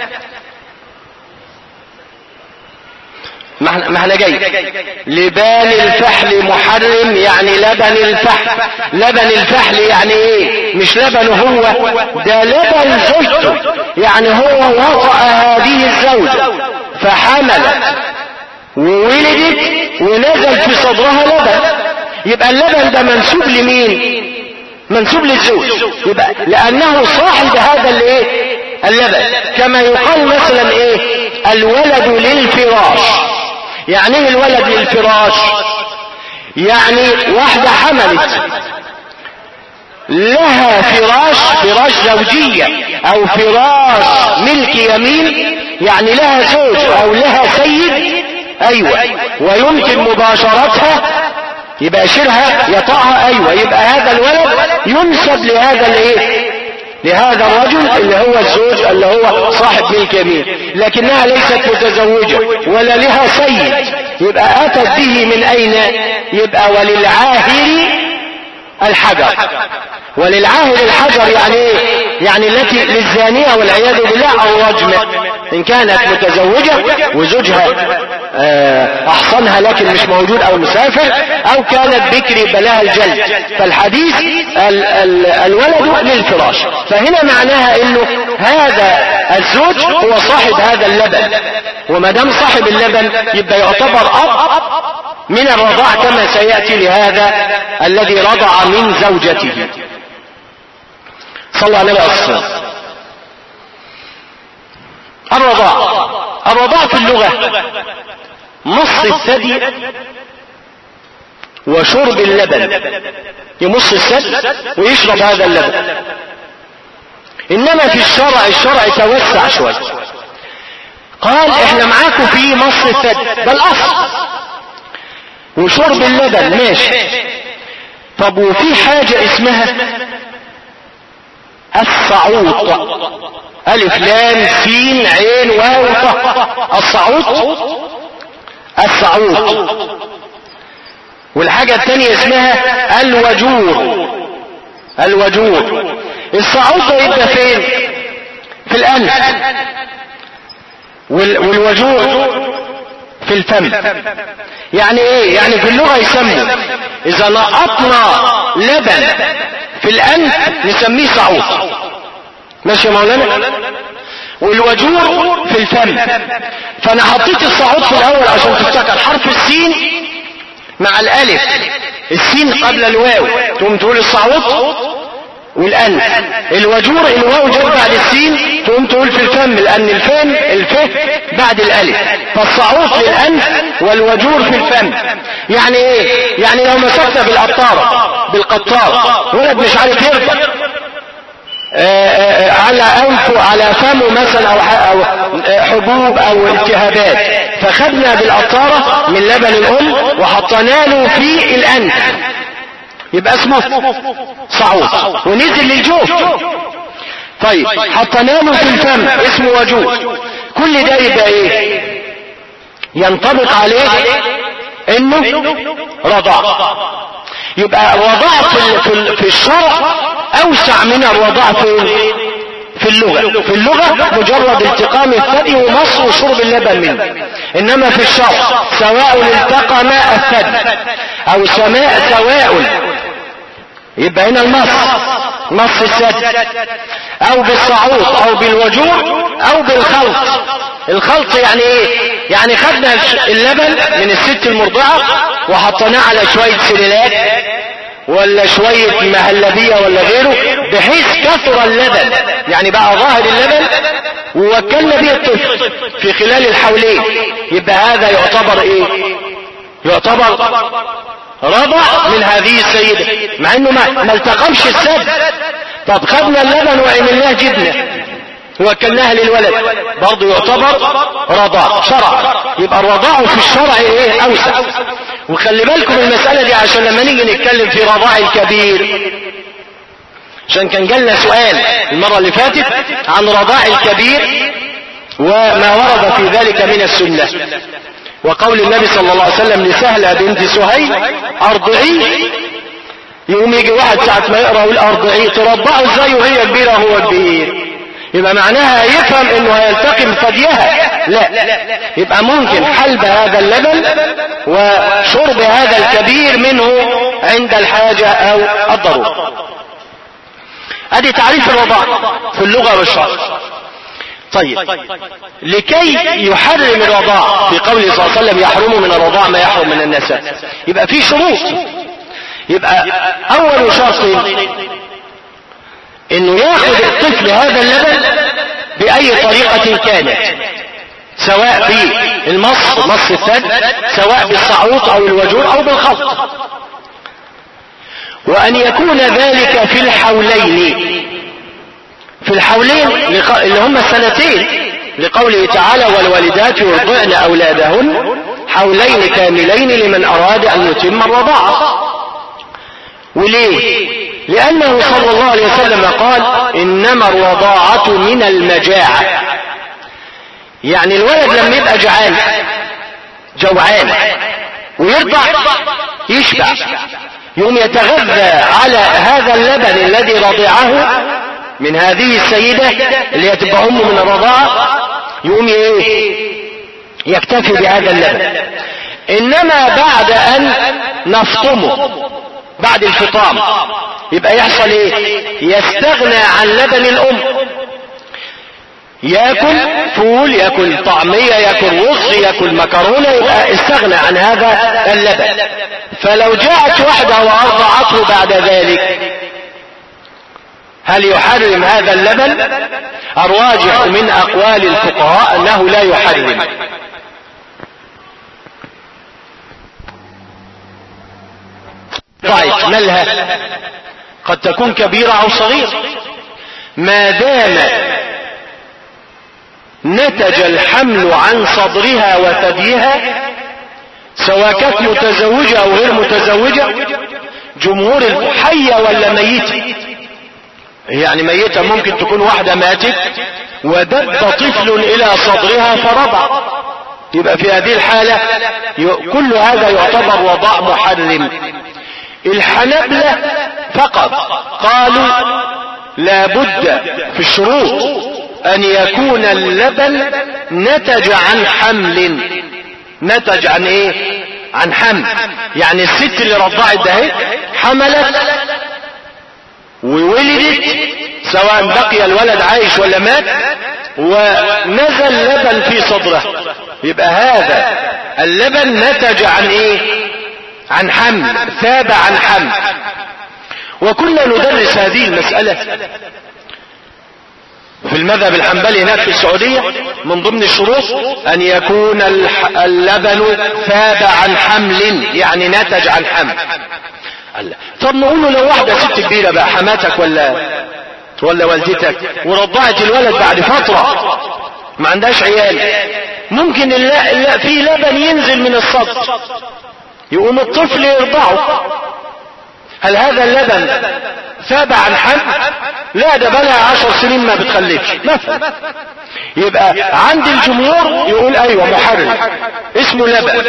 ما احنا جاي لبان الفحل محرم يعني لبن الفحل لبن الفحل يعني ايه مش لبنه هو ده لبن زوجته يعني هو وطأ هذه الزوجة فحملت وولدت ونزل في صدرها لبن يبقى اللبن ده منسوب لمين منسوب للزوج يبقى لانه صاحب هذا الايه اللبن كما يقال مثلا ايه الولد للفراش يعني ايه الولد للفراش يعني واحدة حملت لها فراش فراش زوجية او فراش ملك يمين يعني لها زوج او لها سيد ايوه ويمكن مباشرتها يبقى يشيرها يطأها ايوه يبقى هذا الولد ينسب لهذا الايه لهذا الرجل اللي هو الزوج اللي هو صاحب ملك يمين لكنها ليست متزوجة ولا لها سيد يبقى اتت به من اين يبقى وللعاهر الحجر وللعاهر الحجر يعني ايه يعني التي للزانية والعياذ بالله او رجمة ان كانت متزوجة وزوجها آه، احصنها لكن مش موجود او مسافر او كانت بكري بلاها الجلد فالحديث ال ال الولد للفراش فهنا معناها انه هذا الزوج هو صاحب هذا اللبن وما دام صاحب اللبن يبقى يعتبر اب من الرضاع كما سيأتي لهذا الذي رضع من زوجته صلى الله عليه وسلم الرضاع الرضاع في اللغة مص الثدي وشرب اللبن يمص الثدي ويشرب هذا اللبن انما في الشرع الشرع توسع شوي قال احنا معاكم في مص الثدي ده الاصل وشرب اللبن ماشي طب وفي حاجة اسمها الصعوط ألف لام سين عين واو الصعوط الصعوط والحاجة الثانية اسمها الوجور الوجور الصعوط ده يبقى فين في الأنف والوجور في الفم يعني ايه يعني في اللغة يسموا اذا لقطنا لبن في الانف نسميه صعود ماشي يا مولانا والوجور في الفم فانا حطيت الصعود في الاول عشان تفتكر حرف السين مع الالف السين قبل الواو تقوم تقول الصعود والأنف الوجور الواو جت بعد السين تقوم تقول في الفم لأن الفم الف بعد الألف فالصعوط للأنف والوجور في الفم يعني ايه يعني لو مسكت بالقطارة بالقطار ولد مش عارف يرفع على أنفه على فمه مثلا أو أو حبوب أو التهابات فخدنا بالقطارة من لبن الأم وحطينا له في الأنف يبقى اسمه صعود ونزل للجوف طيب حطينا له في الفم اسمه وجوه كل ده يبقى ايه ينطبق عليه انه رضاع يبقى الرضاع في, في, في الشرع اوسع من الرضاع في في اللغة في اللغة مجرد التقام الثدي ومص وشرب اللبن منه انما في الشرع سواء التقم الثدي او سماء سواء يبقى هنا المص مص الثدي او بالصعود او بالوجوع او بالخلط الخلط يعني ايه يعني خدنا اللبن من الست المرضعة وحطيناه على شوية سليلات ولا شوية مهلبية ولا غيره بحيث كثر اللبن يعني بقى ظاهر اللبن ووكلنا به الطفل في خلال الحولين يبقى هذا يعتبر ايه يعتبر رضع من هذه السيدة مع انه ما, ما التقمش السد طب خدنا اللبن وعملناه جبنة وكلناها للولد برضه يعتبر رضاع شرع يبقى الرضاع في الشرع ايه اوسع وخلي بالكم المسألة دي عشان لما نيجي نتكلم في رضاع الكبير عشان كان جالنا سؤال المرة اللي فاتت عن رضاع الكبير وما ورد في ذلك من السنة وقول النبي صلى الله عليه وسلم لسهلة بنت سهيل ارضعي يقوم يجي واحد ساعة ما يقرأ يقول ارضعي ترضعه ازاي وهي كبيرة هو كبير يبقى معناها يفهم انه هيلتقم ثديها لا يبقى ممكن حلب هذا اللبن وشرب هذا الكبير منه عند الحاجة او الضرورة ادي تعريف الرضاع في اللغة والشرع طيب لكي يحرم الرضاع في قوله صلى الله عليه وسلم يحرم من الرضاع ما يحرم من النساء يبقى في شروط يبقى اول شرط انه ياخذ الطفل هذا اللبن باي طريقة كانت سواء بالمص مص الثد سواء بالصعوط او الوجور او بالخلط وان يكون ذلك في الحولين في الحولين اللي هم السنتين لقوله تعالى والوالدات يرضعن اولادهن حولين كاملين لمن أراد أن يتم الرضاعة وليه لأنه صلى الله عليه وسلم قال إنما الرضاعة من المجاعة يعني الولد لما يبقى جعان جوعان ويرضع يشبع يوم يتغذى على هذا اللبن الذي رضعه من هذه السيدة اللي هتبقى أمه من الرضاعة يقوم ايه يكتفي بهذا اللبن انما بعد ان نفطمه بعد الفطام يبقى يحصل ايه يستغنى عن لبن الام ياكل فول ياكل طعمية ياكل رز ياكل مكرونة يبقى استغنى عن هذا اللبن فلو جاءت واحدة وارضعته بعد ذلك هل يحرم هذا اللبن الراجح من اقوال الفقهاء انه لا يحرم طيب مالها قد تكون كبيرة او صغيرة ما دام نتج الحمل عن صدرها وثديها سواء كانت متزوجة او غير متزوجة جمهور حية ولا ميتة يعني ميتة ممكن تكون واحدة ماتت ودب طفل الى صدرها فرضع يبقى في هذه الحالة كل هذا يعتبر وضاء محرم الحنبلة فقط قالوا لابد في الشروط ان يكون اللبن نتج عن حمل نتج عن ايه عن حمل يعني الست اللي رضعت ده حملت وولدت سواء بقي الولد عايش ولا مات ونزل لبن في صدرها يبقى هذا اللبن نتج عن ايه عن حمل ثاب عن حمل وكنا ندرس هذه المسألة في المذهب الحنبلي هناك في السعودية من ضمن الشروط ان يكون اللبن ثاب عن حمل يعني نتج عن حمل طب نقول له لو واحدة ست كبيرة بقى حماتك ولا ولا والدتك ورضعت الولد بعد فترة ما عندهاش عيال ممكن اللا اللا في لبن ينزل من الصدر يقوم الطفل يرضعه هل هذا اللبن ثاب عن حمل لا ده بلها عشر سنين ما بتخلفش مثلا يبقى عند الجمهور يقول ايوه محرم اسمه لبن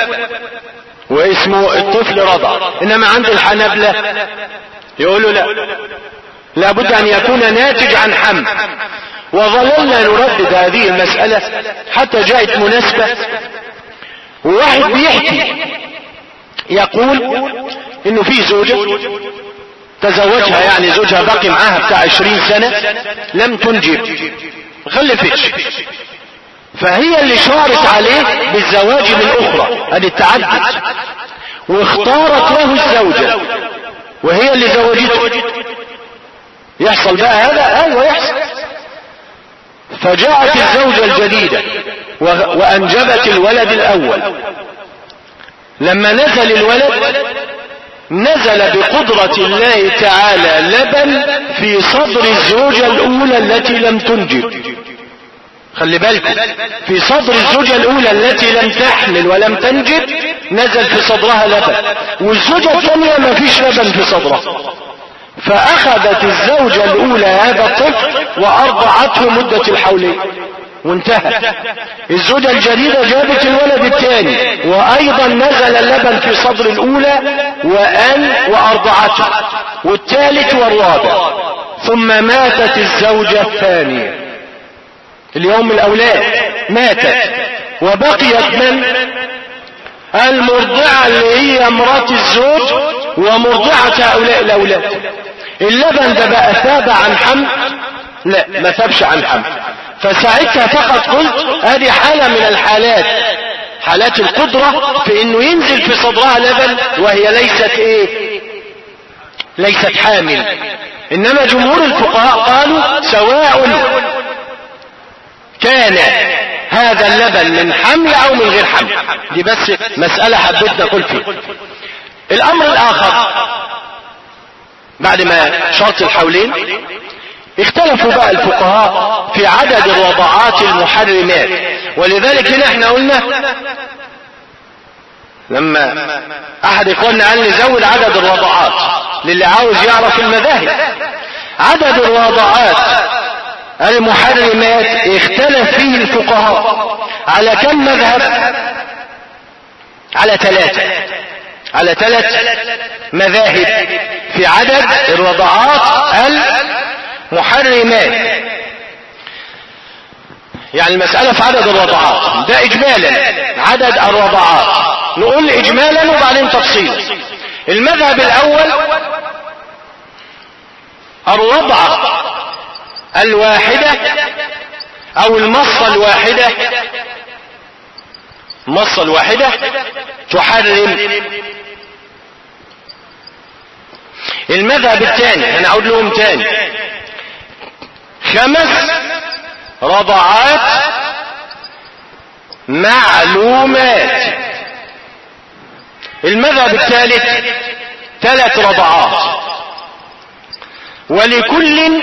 واسمه الطفل رضع انما عند الحنبلة يقولوا لا لابد ان يكون ناتج عن حمل وظللنا نردد هذه المسألة حتى جاءت مناسبة وواحد بيحكي يقول انه في زوجة تزوجها يعني زوجها باقي معاها بتاع عشرين سنة لم تنجب خلفتش فهي اللي شارت عليه بالزواج من اخرى ادي التعدد واختارت له الزوجة وهي اللي زوجته يحصل بقى هذا ايوه يحصل فجاءت الزوجة الجديدة وانجبت الولد الاول لما نزل الولد نزل بقدرة الله تعالى لبن في صدر الزوجة الاولى التي لم تنجب خلي بالكم في صدر الزوجة الاولى التي لم تحمل ولم تنجب نزل في صدرها لبن والزوجة الثانية ما فيش لبن في صدرها فاخذت الزوجة الاولى هذا الطفل وارضعته مدة الحولين وانتهى الزوجة الجديدة جابت الولد الثاني وايضا نزل اللبن في صدر الاولى وان وارضعته والثالث والرابع ثم ماتت الزوجة الثانية اليوم الاولاد ماتت وبقيت من المرضعة اللي هي مرات الزوج ومرضعة هؤلاء الاولاد اللبن ده بقى ثاب عن حمل لا ما ثابش عن حمل فساعتها فقط قلت هذه حالة من الحالات حالات القدرة في انه ينزل في صدرها لبن وهي ليست ايه ليست حامل انما جمهور الفقهاء قالوا سواء كان هذا اللبن من حمل او من غير حمل دي بس مسألة حبيت نقول فيها الامر الاخر بعد ما شرط الحولين اختلفوا بقى الفقهاء في عدد الرضعات المحرمات ولذلك هنا احنا قلنا لما احد اخواننا قال لي زود عدد الرضعات للي عاوز يعرف المذاهب عدد الرضعات المحرمات اختلف فيه الفقهاء على كم مذهب على ثلاثة على ثلاث مذاهب في عدد الرضعات المحرمات يعني المسألة في عدد الرضعات ده إجمالا عدد الرضعات نقول إجمالا وبعدين تفصيلا المذهب الأول الرضعة الواحدة أو المصة الواحدة المصة الواحدة تحرم المذهب الثاني أنا أقول لهم تاني خمس رضعات معلومات المذهب الثالث ثلاث رضعات ولكل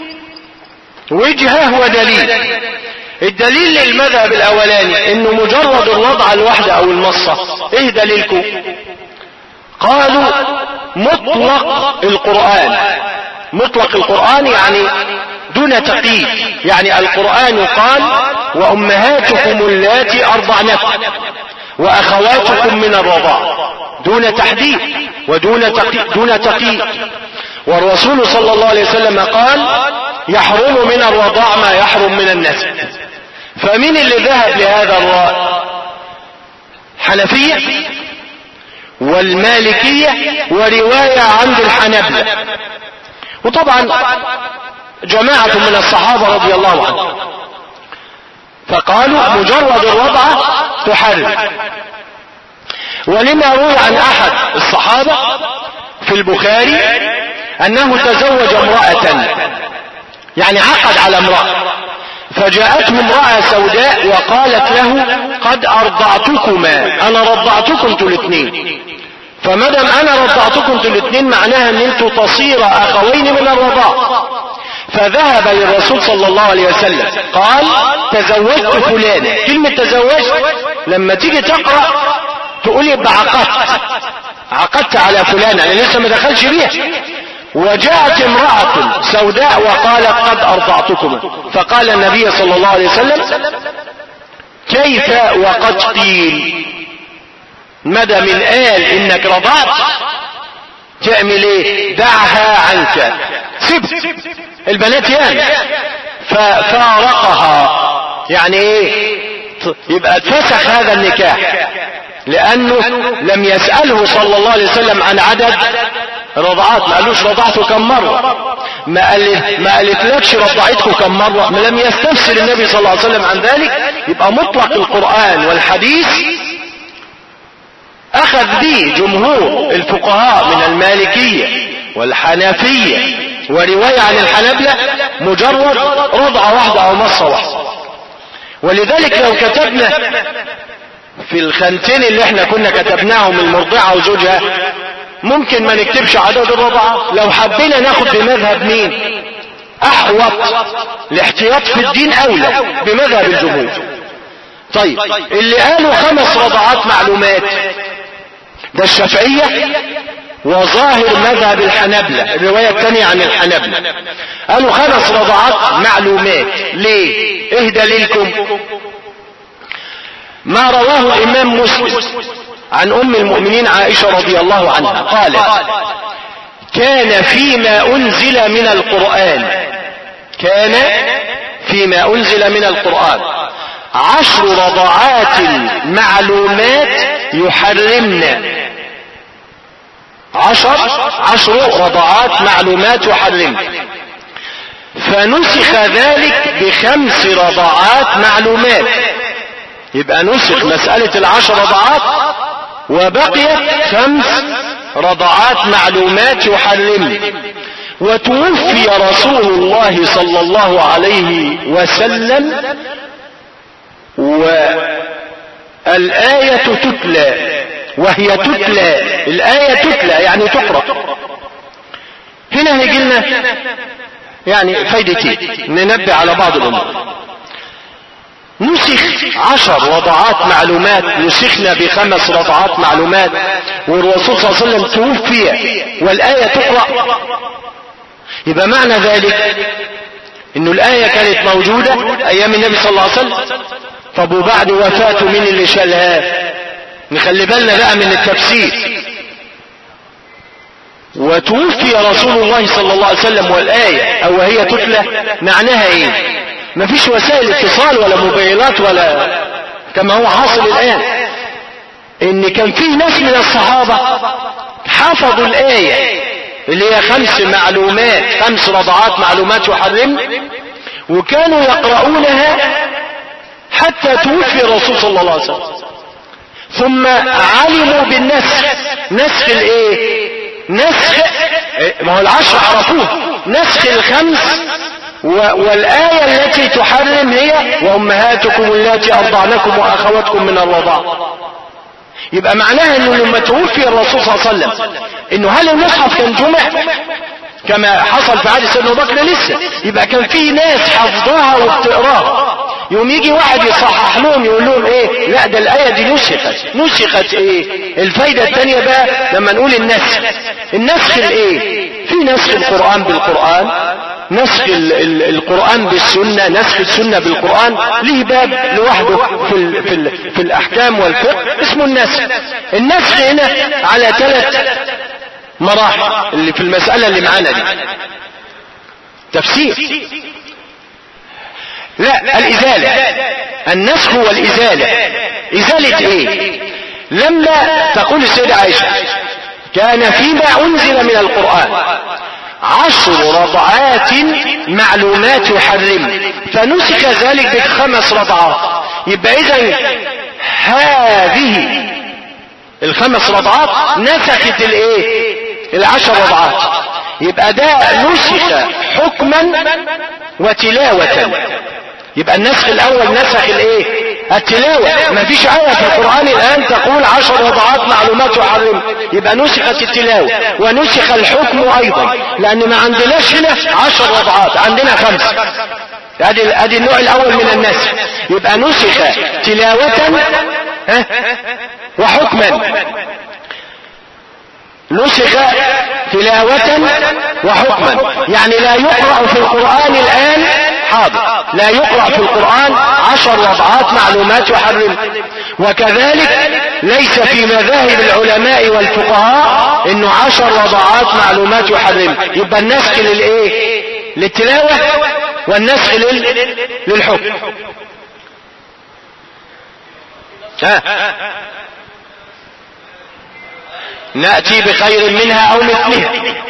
وجهة ودليل الدليل للمذهب الاولاني انه مجرد الرضعة الواحدة او المصة ايه دليلكم قالوا مطلق القرآن مطلق القرآن يعني دون تقييد يعني القرآن قال وأمهاتكم اللاتي أرضعنكم وأخواتكم من الرضاع دون تحديد ودون تقييد دون تقييد والرسول صلى الله عليه وسلم قال يحرم من الرضاع ما يحرم من النسب فمين اللي ذهب لهذا الرأي حنفية والمالكية ورواية عند الحنبلة وطبعا جماعة من الصحابة رضي الله عنهم فقالوا مجرد الوضع تحرم ولما روي عن احد الصحابة في البخاري انه تزوج امرأة يعني عقد على امرأة فجاءته امرأة سوداء وقالت له قد ارضعتكما انا رضعتكم انتوا الاثنين فمدام انا رضعتكم انتوا الاثنين معناها ان انتوا تصير اخوين من الرضاع فذهب للرسول صلى الله عليه وسلم قال تزوجت فلان كلمة تزوجت لما تيجي تقرأ تقول يبقى عقدت عقدت على فلان انا لسه ما دخلش بيها وجاءت امرأة سوداء وقالت قد ارضعتكم فقال النبي صلى الله عليه وسلم كيف وقد قيل مدى من قال انك رضعت تعمل ايه دعها عنك سب البنات يعني ففارقها يعني ايه يبقى اتفسخ هذا النكاح لانه لم يسأله صلى الله عليه وسلم عن عدد رضعات ما قالوش رضعته كم مرة ما قال ما قالتلكش رضعتكم كم مرة ما لم يستفسر النبي صلى الله عليه وسلم عن ذلك يبقى مطلق القرآن والحديث اخذ به جمهور الفقهاء من المالكية والحنفية ورواية عن الحنبلة مجرد رضعة واحدة او مصة واحدة ولذلك لو كتبنا في الخانتين اللي احنا كنا كتبناهم المرضعة وزوجها ممكن ما نكتبش عدد الرضعة لو حبينا ناخد بمذهب مين احوط الاحتياط في الدين اولى بمذهب الجمهور طيب اللي قالوا خمس رضعات معلومات ده الشافعية وظاهر مذهب الحنبلة الرواية الثانية عن الحنبلة قالوا خمس رضعات معلومات ليه ايه دليلكم ما رواه الامام مسلم عن ام المؤمنين عائشة رضي الله عنها قالت كان فيما انزل من القرآن كان فيما انزل من القرآن عشر رضعات معلومات يحرمن عشر عشر رضعات معلومات يحرمن فنسخ ذلك بخمس رضعات معلومات يبقى نسخ مسألة العشر رضعات وبقيت خمس رضعات معلومات يحرمن وتوفي رسول الله صلى الله عليه وسلم والآية تتلى وهي تتلى الآية تتلى يعني تقرأ هنا هيجي لنا يعني فايدتين ننبه على بعض الأمور نسخ عشر رضعات معلومات نسخنا بخمس رضعات معلومات والرسول صلى الله عليه وسلم توفي والآية تقرأ يبقى معنى ذلك انه الآية كانت موجودة ايام النبي صلى الله عليه وسلم طب وبعد وفاته مين اللي شالها نخلي بالنا بقى من التفسير وتوفي رسول الله صلى الله عليه وسلم والآية او وهي تتلى معناها ايه مفيش وسائل اتصال ولا موبايلات ولا كما هو حاصل الآن ان كان في ناس من الصحابة حفظوا الآية اللي هي خمس معلومات خمس رضعات معلومات يحرم وكانوا يقرؤونها حتى توفي الرسول صلى الله عليه وسلم ثم علموا بالنسخ نسخ الايه نسخ ما هو العشر عرفوه نسخ الخمس والآية التي تحرم هي وأمهاتكم التي أرضعنكم وأخواتكم من الرضاعة يبقى معناها انه لما توفي الرسول صلى الله عليه وسلم انه هل المصحف كان جمع كما حصل في عهد سيدنا بكر لسه يبقى كان في ناس حفظها وبتقراها يوم يجي واحد يصحح لهم يقول لهم ايه لا ده الايه دي نسخت نسخت ايه الفايده الثانيه بقى لما نقول النسخ النسخ الايه في نسخ القران بالقران نسخ ال ال القرآن بالسنة نسخ السنة بالقرآن ليه باب لوحده في, ال في, ال في الأحكام والفقه اسمه النسخ النسخ هنا على ثلاث مراحل اللي في المسألة اللي معانا دي تفسير لا الإزالة النسخ والإزالة إزالة إيه لما تقول السيدة عائشة كان فيما أنزل من القرآن عشر رضعات معلومات يحرم فنسك ذلك بخمس رضعات يبقى إذا هذه الخمس رضعات نسخت الايه العشر رضعات يبقى ده نسخ حكما وتلاوة يبقى النسخ الاول نسخ الايه التلاوة ما فيش آية في القرآن الآن تقول عشر وضعات معلومات يحرم يبقى نسخت التلاوة ونسخ الحكم أيضا لأن ما عندناش هنا عشر وضعات عندنا خمسة ادي ادي النوع الاول من النسخ يبقى نسخ تلاوة ها وحكما نسخ تلاوة وحكما يعني لا يقرأ في القرآن الآن حاضر لا يقرأ في القرآن عشر وضعات معلومات يحرم وكذلك ليس في مذاهب العلماء والفقهاء انه عشر وضعات معلومات يحرم يبقى النسخ للايه للتلاوة والنسخ لل... للحكم ها نأتي بخير منها او مثلها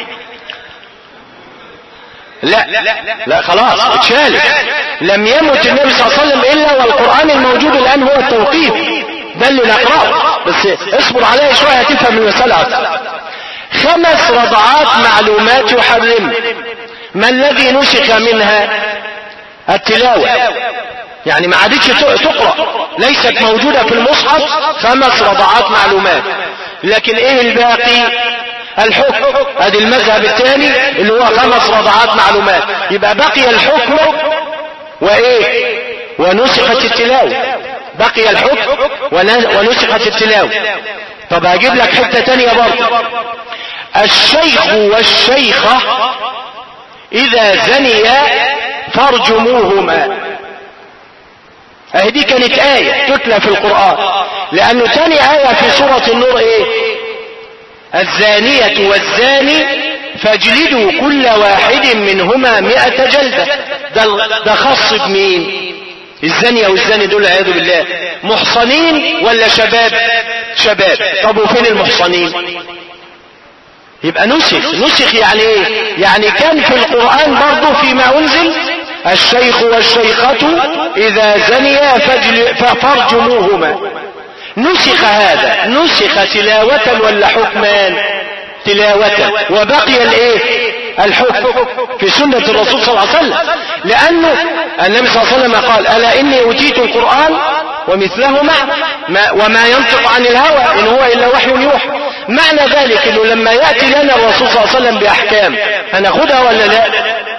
لا لا خلاص اتشالت لم يمت النبي صلى الله عليه وسلم الا والقرآن الموجود الان هو التوقيف ده اللي نقرأه بس اصبر عليه شوية هتفهم المسألة أكثر خمس رضعات معلومات يحرم ما الذي نسخ منها التلاوة يعني ما عادتش تقرأ ليست موجودة في المصحف خمس رضعات معلومات لكن ايه الباقي الحكم ادي المذهب الثاني اللي هو خمس رضعات معلومات يبقى بقي الحكم وايه ونسخت التلاوة بقي الحكم ونسخت التلاوة طب هجيب لك حتة تانية برضه الشيخ والشيخة اذا زنيا فارجموهما اهي دي كانت آية تتلى في القرآن لأنه تاني آية في سورة النور ايه الزانية والزاني فاجلدوا كل واحد منهما مئة جلدة ده, ده خاص بمين الزانية والزاني دول عياذ بالله محصنين ولا شباب شباب طب وفين المحصنين يبقى نسخ نسخ يعني ايه يعني كان في القرآن برضه فيما انزل الشيخ والشيخة اذا زنيا فارجموهما نسخ هذا نسخ تلاوة ولا حكمان تلاوة وبقي الايه الحكم في سنة الرسول صلى الله عليه وسلم لأنه النبي صلى الله عليه وسلم قال ألا إني أوتيت القرآن ومثله معه ما وما ينطق عن الهوى إن هو إلا وحي يوحى معنى ذلك إنه لما يأتي لنا الرسول صلى الله عليه وسلم بأحكام هناخدها ولا لا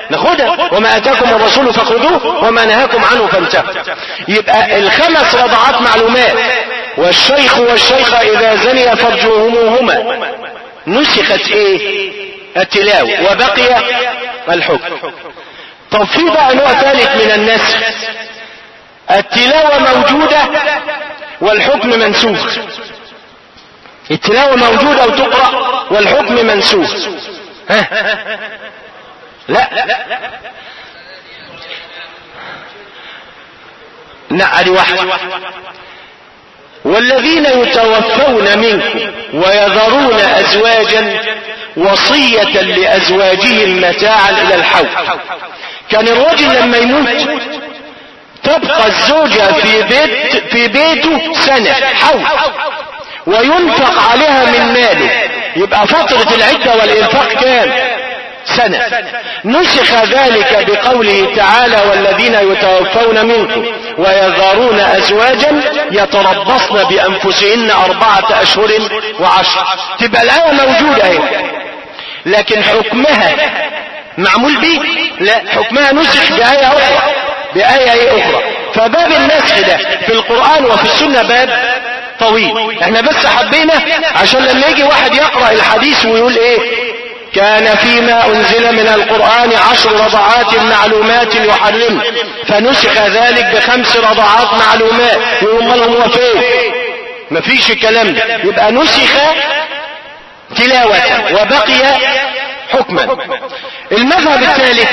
ناخدها وما اتاكم الرسول فخذوه وما نهاكم عنه فانتهوا يبقى الخمس رضعات معلومات والشيخ والشيخة اذا زنيا فارجوهموهما نسخت ايه التلاوة وبقي الحكم طب في بقى نوع ثالث من النسخ التلاوة موجودة والحكم منسوخ التلاوة موجودة وتقرأ والحكم منسوخ ها لا لا ادي واحد والذين يتوفون منكم ويذرون ازواجا وصية لازواجهم متاعا الى الحول كان الرجل لما يموت تبقى الزوجة في بيت في بيته سنة حول وينفق عليها من ماله يبقى فترة العدة والإنفاق كام سنة نسخ ذلك بقوله تعالى والذين يتوفون منكم ويذرون أزواجا يتربصن بأنفسهن أربعة أشهر وعشر تبقى الآية موجودة اهي لكن حكمها معمول به لا حكمها نسخ بآية أخرى بآية أخرى فباب النسخ ده في القرآن وفي السنة باب طويل احنا بس حبينا عشان لما يجي واحد يقرأ الحديث ويقول ايه كان فيما انزل من القرآن عشر رضعات معلومات يحرم فنسخ ذلك بخمس رضعات معلومات يقول لهم هو فين مفيش الكلام ده يبقى نسخ تلاوة وبقي حكما المذهب الثالث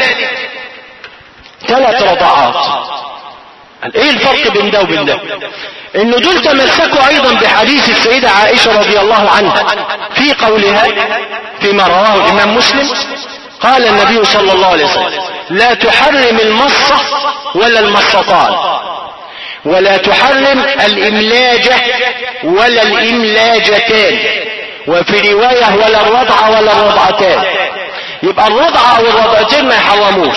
ثلاث رضعات ايه الفرق بين ده وبين ده انه دول تمسكوا ايضا بحديث السيدة عائشة رضي الله عنها في قولها فيما رواه الامام مسلم قال النبي صلى الله عليه وسلم لا تحرم المصة ولا المصتان ولا تحرم الاملاجة ولا الاملاجتان وفي رواية ولا الرضعة ولا الرضعتان يبقى الرضعة او الرضعتين ما يحرموش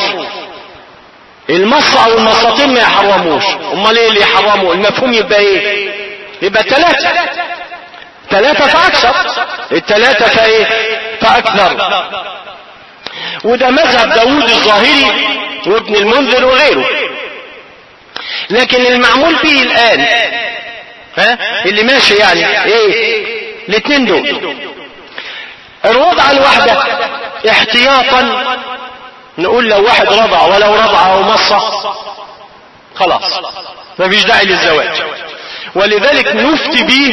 المص او المصتين ما يحرموش امال ايه اللي يحرموا المفهوم يبقى ايه يبقى ثلاثة ثلاثة فاكثر الثلاثة فايه فاكثر وده مذهب داود الظاهري وابن المنذر وغيره لكن المعمول به الان ها اللي ماشي يعني ايه الاثنين دول الوضع الواحدة احتياطا نقول لو واحد رضع ولو رضع او مصة خلاص ما فيش داعي للزواج ولذلك نفتي به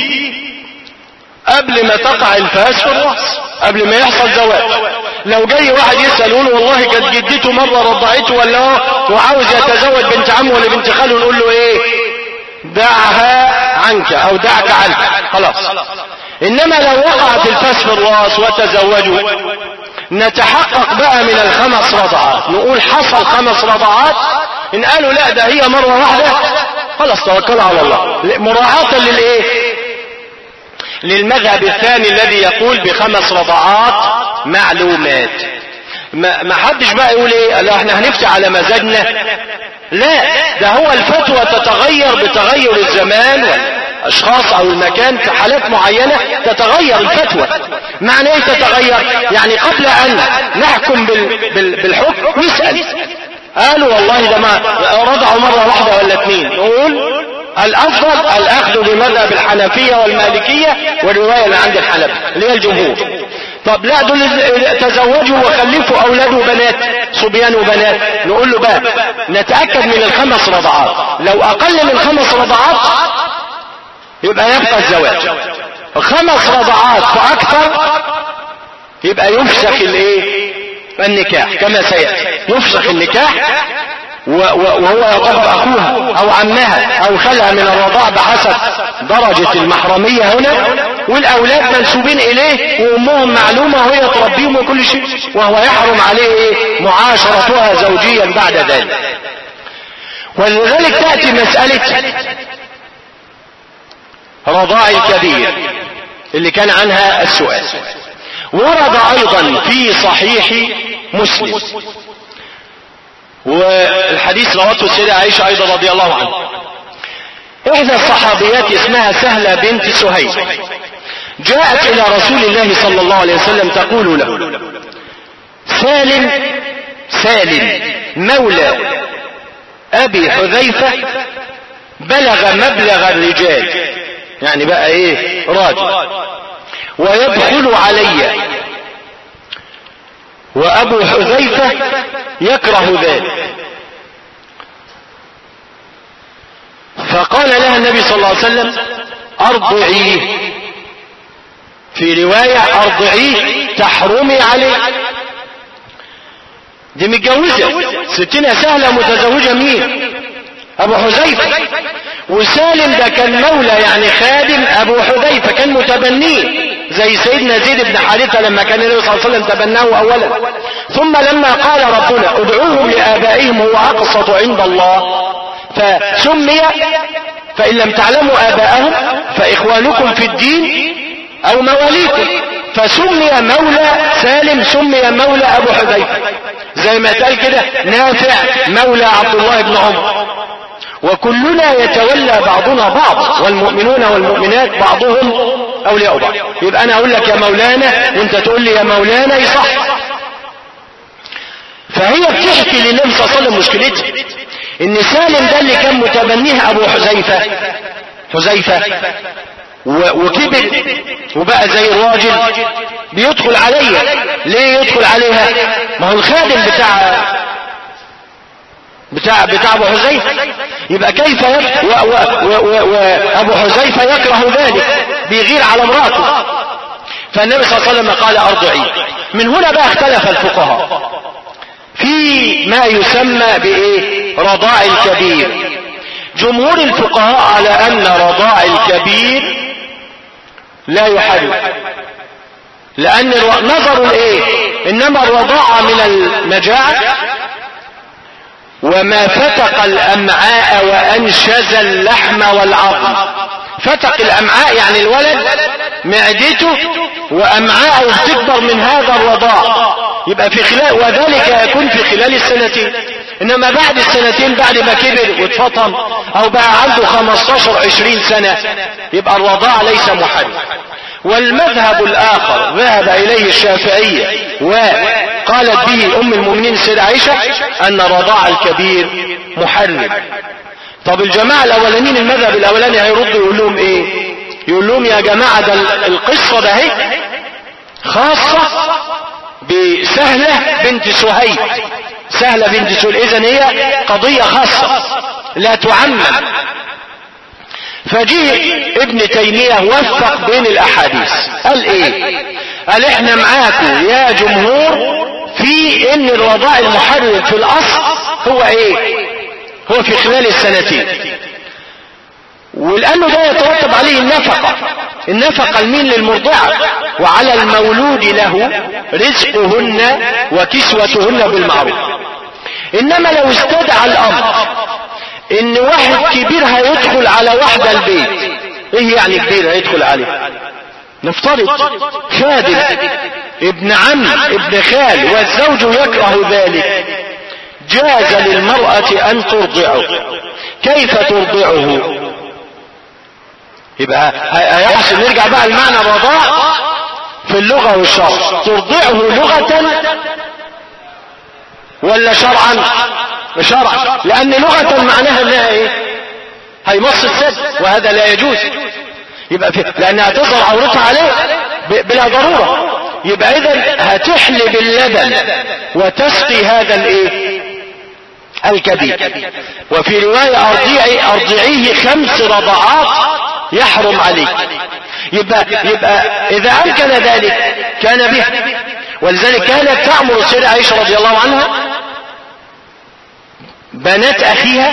قبل ما تقع الفاس في الراس قبل ما يحصل زواج لو جاي واحد يسأل يقول والله كانت جدته مرة رضعته ولا هو وعاوز يتزوج بنت عمه ولا بنت خاله نقول له ايه دعها عنك او دعك عنك خلاص انما لو وقعت الفاس في الراس وتزوجوا نتحقق بقى من الخمس رضعات نقول حصل خمس رضعات ان قالوا لا ده هي مرة واحدة خلاص توكل على الله مراعاة للايه للمذهب الثاني الذي يقول بخمس رضعات معلومات ما, ما حدش بقى يقول ايه لا احنا هنفتي على مزاجنا لا ده هو الفتوى تتغير بتغير الزمان والاشخاص او المكان في حالات معينة تتغير الفتوى معنى ايه تتغير يعني قبل ان نحكم بال بال بالحكم نسأل قالوا والله ده ما رضعوا مرة واحدة ولا اثنين نقول الافضل الاخذ بمذهب الحنفية والمالكية والرواية اللي عند الحنفية اللي هي الجمهور طب لا دول تزوجوا وخلفوا اولاد وبنات صبيان وبنات نقول له بقى نتأكد من الخمس رضعات لو اقل من خمس رضعات يبقى يبقى الزواج خمس رضعات فاكثر يبقى يفسخ الايه النكاح كما سيأتي يفسخ النكاح وهو يعتبر اخوها او عمها او خالها من الرضاع بحسب درجة المحرمية هنا والاولاد منسوبين اليه وامهم معلومة وهي تربيهم وكل شيء وهو يحرم عليه ايه معاشرتها زوجيا بعد ذلك ولذلك تأتي مسألة رضاع الكبير اللي كان عنها السؤال ورد ايضا في صحيح مسلم والحديث روته السيدة عائشة ايضا رضي الله عنها احدى الصحابيات اسمها سهلة بنت سهيل جاءت الى رسول الله صلى الله عليه وسلم تقول له سالم سالم مولى ابي حذيفة بلغ مبلغ الرجال يعني بقى ايه راجل ويدخل علي وابو حذيفة يكره ذلك فقال لها النبي صلى الله عليه وسلم ارضعيه في رواية ارضعيه تحرمي عليه دي متجوزة ستنا سهلة متزوجة مين ابو حذيفة وسالم ده كان مولى يعني خادم ابو حذيفة كان متبنيه زي سيدنا زيد بن حارثة لما كان النبي صلى الله عليه وسلم تبناه اولا ثم لما قال ربنا ادعوهم لابائهم هو اقسط عند الله فسمي فان لم تعلموا اباءهم فاخوانكم في الدين او مواليكم فسمي مولى سالم سمي مولى ابو حذيفه زي ما قال كده نافع مولى عبد الله بن عمر وكلنا يتولى بعضنا بعض والمؤمنون والمؤمنات بعضهم اولياء بعض يبقى انا اقول لك يا مولانا وانت تقول لي يا مولانا يصح فهي بتحكي للنبي صلى الله عليه وسلم مشكلتها ان سالم ده اللي كان متبنيه ابو حذيفه حذيفه وكبر وبقى زي الراجل بيدخل عليها ليه يدخل عليها ما هو الخادم بتاع بتاع بتاع ابو حذيفه يبقى كيف يك... و... و... و... وابو حذيفه يكره ذلك بيغير على امراته فالنبي صلى الله عليه وسلم قال ارضعي من هنا بقى اختلف الفقهاء في ما يسمى بايه رضاع الكبير جمهور الفقهاء على ان رضاع الكبير لا يحرم لان نظروا الايه انما الرضاعة من المجاعة وما فتق الامعاء وانشز اللحم والعظم فتق الامعاء يعني الولد معدته وامعاءه بتكبر من هذا الرضاع يبقى في خلال وذلك يكون في خلال السنتين انما بعد السنتين بعد ما كبر واتفطم او بقى عنده 15 20 سنة يبقى الرضاع ليس محرم والمذهب الاخر ذهب اليه الشافعية وقالت به ام المؤمنين سيدة عائشة ان رضاع الكبير محرم طب الجماعة الاولانيين المذهب الاولاني هيردوا يقول لهم ايه يقول لهم يا جماعة ده القصة ده هي خاصة بسهلة بنت سهيد سهلة بنت سهيد اذا هي قضية خاصة لا تعمم فجيه ابن تيمية وفق بين الاحاديث قال ايه قال احنا معاكم يا جمهور في ان الوضاء المحرم في الاصل هو ايه هو في خلال السنتين ولانه ده يترتب عليه النفقة النفقة لمين للمرضعة وعلى المولود له رزقهن وكسوتهن بالمعروف انما لو استدعى الامر ان واحد كبير هيدخل على واحدة البيت ايه يعني كبير هيدخل عليه نفترض خادم ابن عم ابن خال والزوج يكره ذلك جاز للمرأة ان ترضعه كيف ترضعه يبقى هيحصل نرجع بقى لمعنى الرضاع في اللغة والشرع ترضعه لغة ولا شرعا شرعا لان لغة معناها انها ايه هيمص السد وهذا لا يجوز يبقى في لانها تظهر عورتها عليه بلا ضرورة يبقى اذا هتحلب اللبن وتسقي هذا الايه الكبير وفي رواية ارضعي ارضعيه خمس رضعات يحرم عليك يبقى, يبقى اذا امكن ذلك كان به ولذلك كانت تأمر السيدة عائشة رضي الله عنها بنات اخيها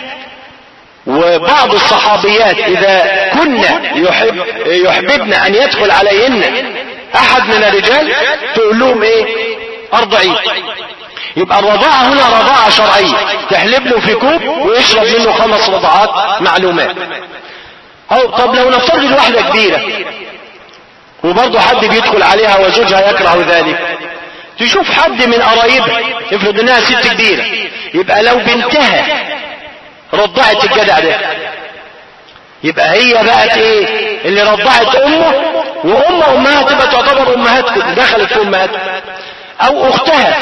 وبعض الصحابيات اذا كن يحب يحببن ان يدخل عليهن احد من الرجال تقول لهم ايه ارضعي يبقى الرضاعة هنا رضاعة شرعية تحلب له في كوب ويشرب منه خمس رضعات معلومات او طب لو نفترض الواحدة كبيرة وبرضه حد بيدخل عليها وزوجها يكره ذلك تشوف حد من قرايبها افرض انها ست كبيرة يبقى لو بنتها رضعت الجدع ده يبقى هي بقت ايه اللي رضعت امه وام امها تبقى تعتبر امهاتكم دخلت في امهاتكم او اختها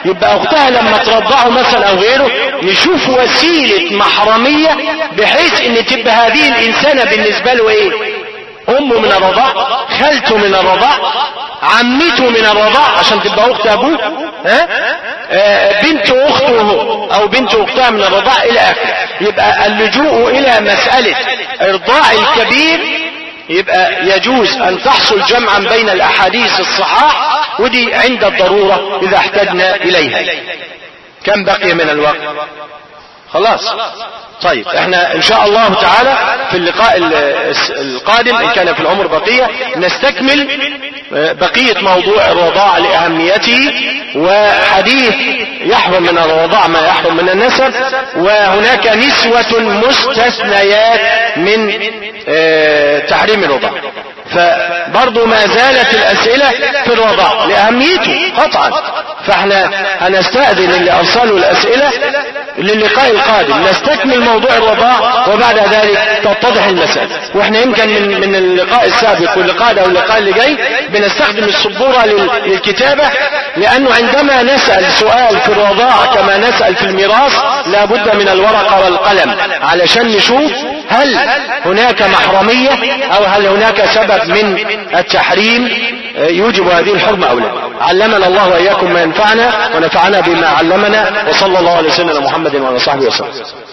يبقى اختها لما ترضعه مثلا او غيره نشوف وسيلة محرمية بحيث ان تبقى هذه الانسانة بالنسبة له ايه امه من الرضاع خالته من الرضاع عمته من الرضاع عشان تبقى اخت ابوه ها آه بنت اخته او بنت اختها من الرضاع الى اخره يبقى اللجوء الى مسألة ارضاع الكبير يبقى يجوز ان تحصل جمعا بين الاحاديث الصحاح ودي عند الضرورة اذا احتجنا اليها كم بقي من الوقت خلاص طيب احنا ان شاء الله تعالى في اللقاء القادم ان كان في العمر بقية نستكمل بقية موضوع الرضاع لأهميته وحديث يحرم من الرضاع ما يحرم من النسب وهناك نسوة مستثنيات من تحريم الرضاع فبرضو ما زالت الأسئلة في الرضاع لأهميته قطعا فاحنا هنستأذن اللي أرسلوا الأسئلة للقاء القادم نستكمل موضوع الرضاع وبعد ذلك تتضح المسألة واحنا يمكن من, من اللقاء السابق واللقاء ده واللقاء اللي جاي بنستخدم السبورة للكتابة لأنه عندما نسأل سؤال في الرضاع كما نسأل في الميراث لابد من الورقة والقلم علشان نشوف هل هناك محرمية أو هل هناك سبب من التحريم يوجب هذه الحرمة أو لا علمنا الله وإياكم ما ينفعنا ونفعنا بما علمنا وصلى الله على سيدنا محمد وعلى صحبه وسلم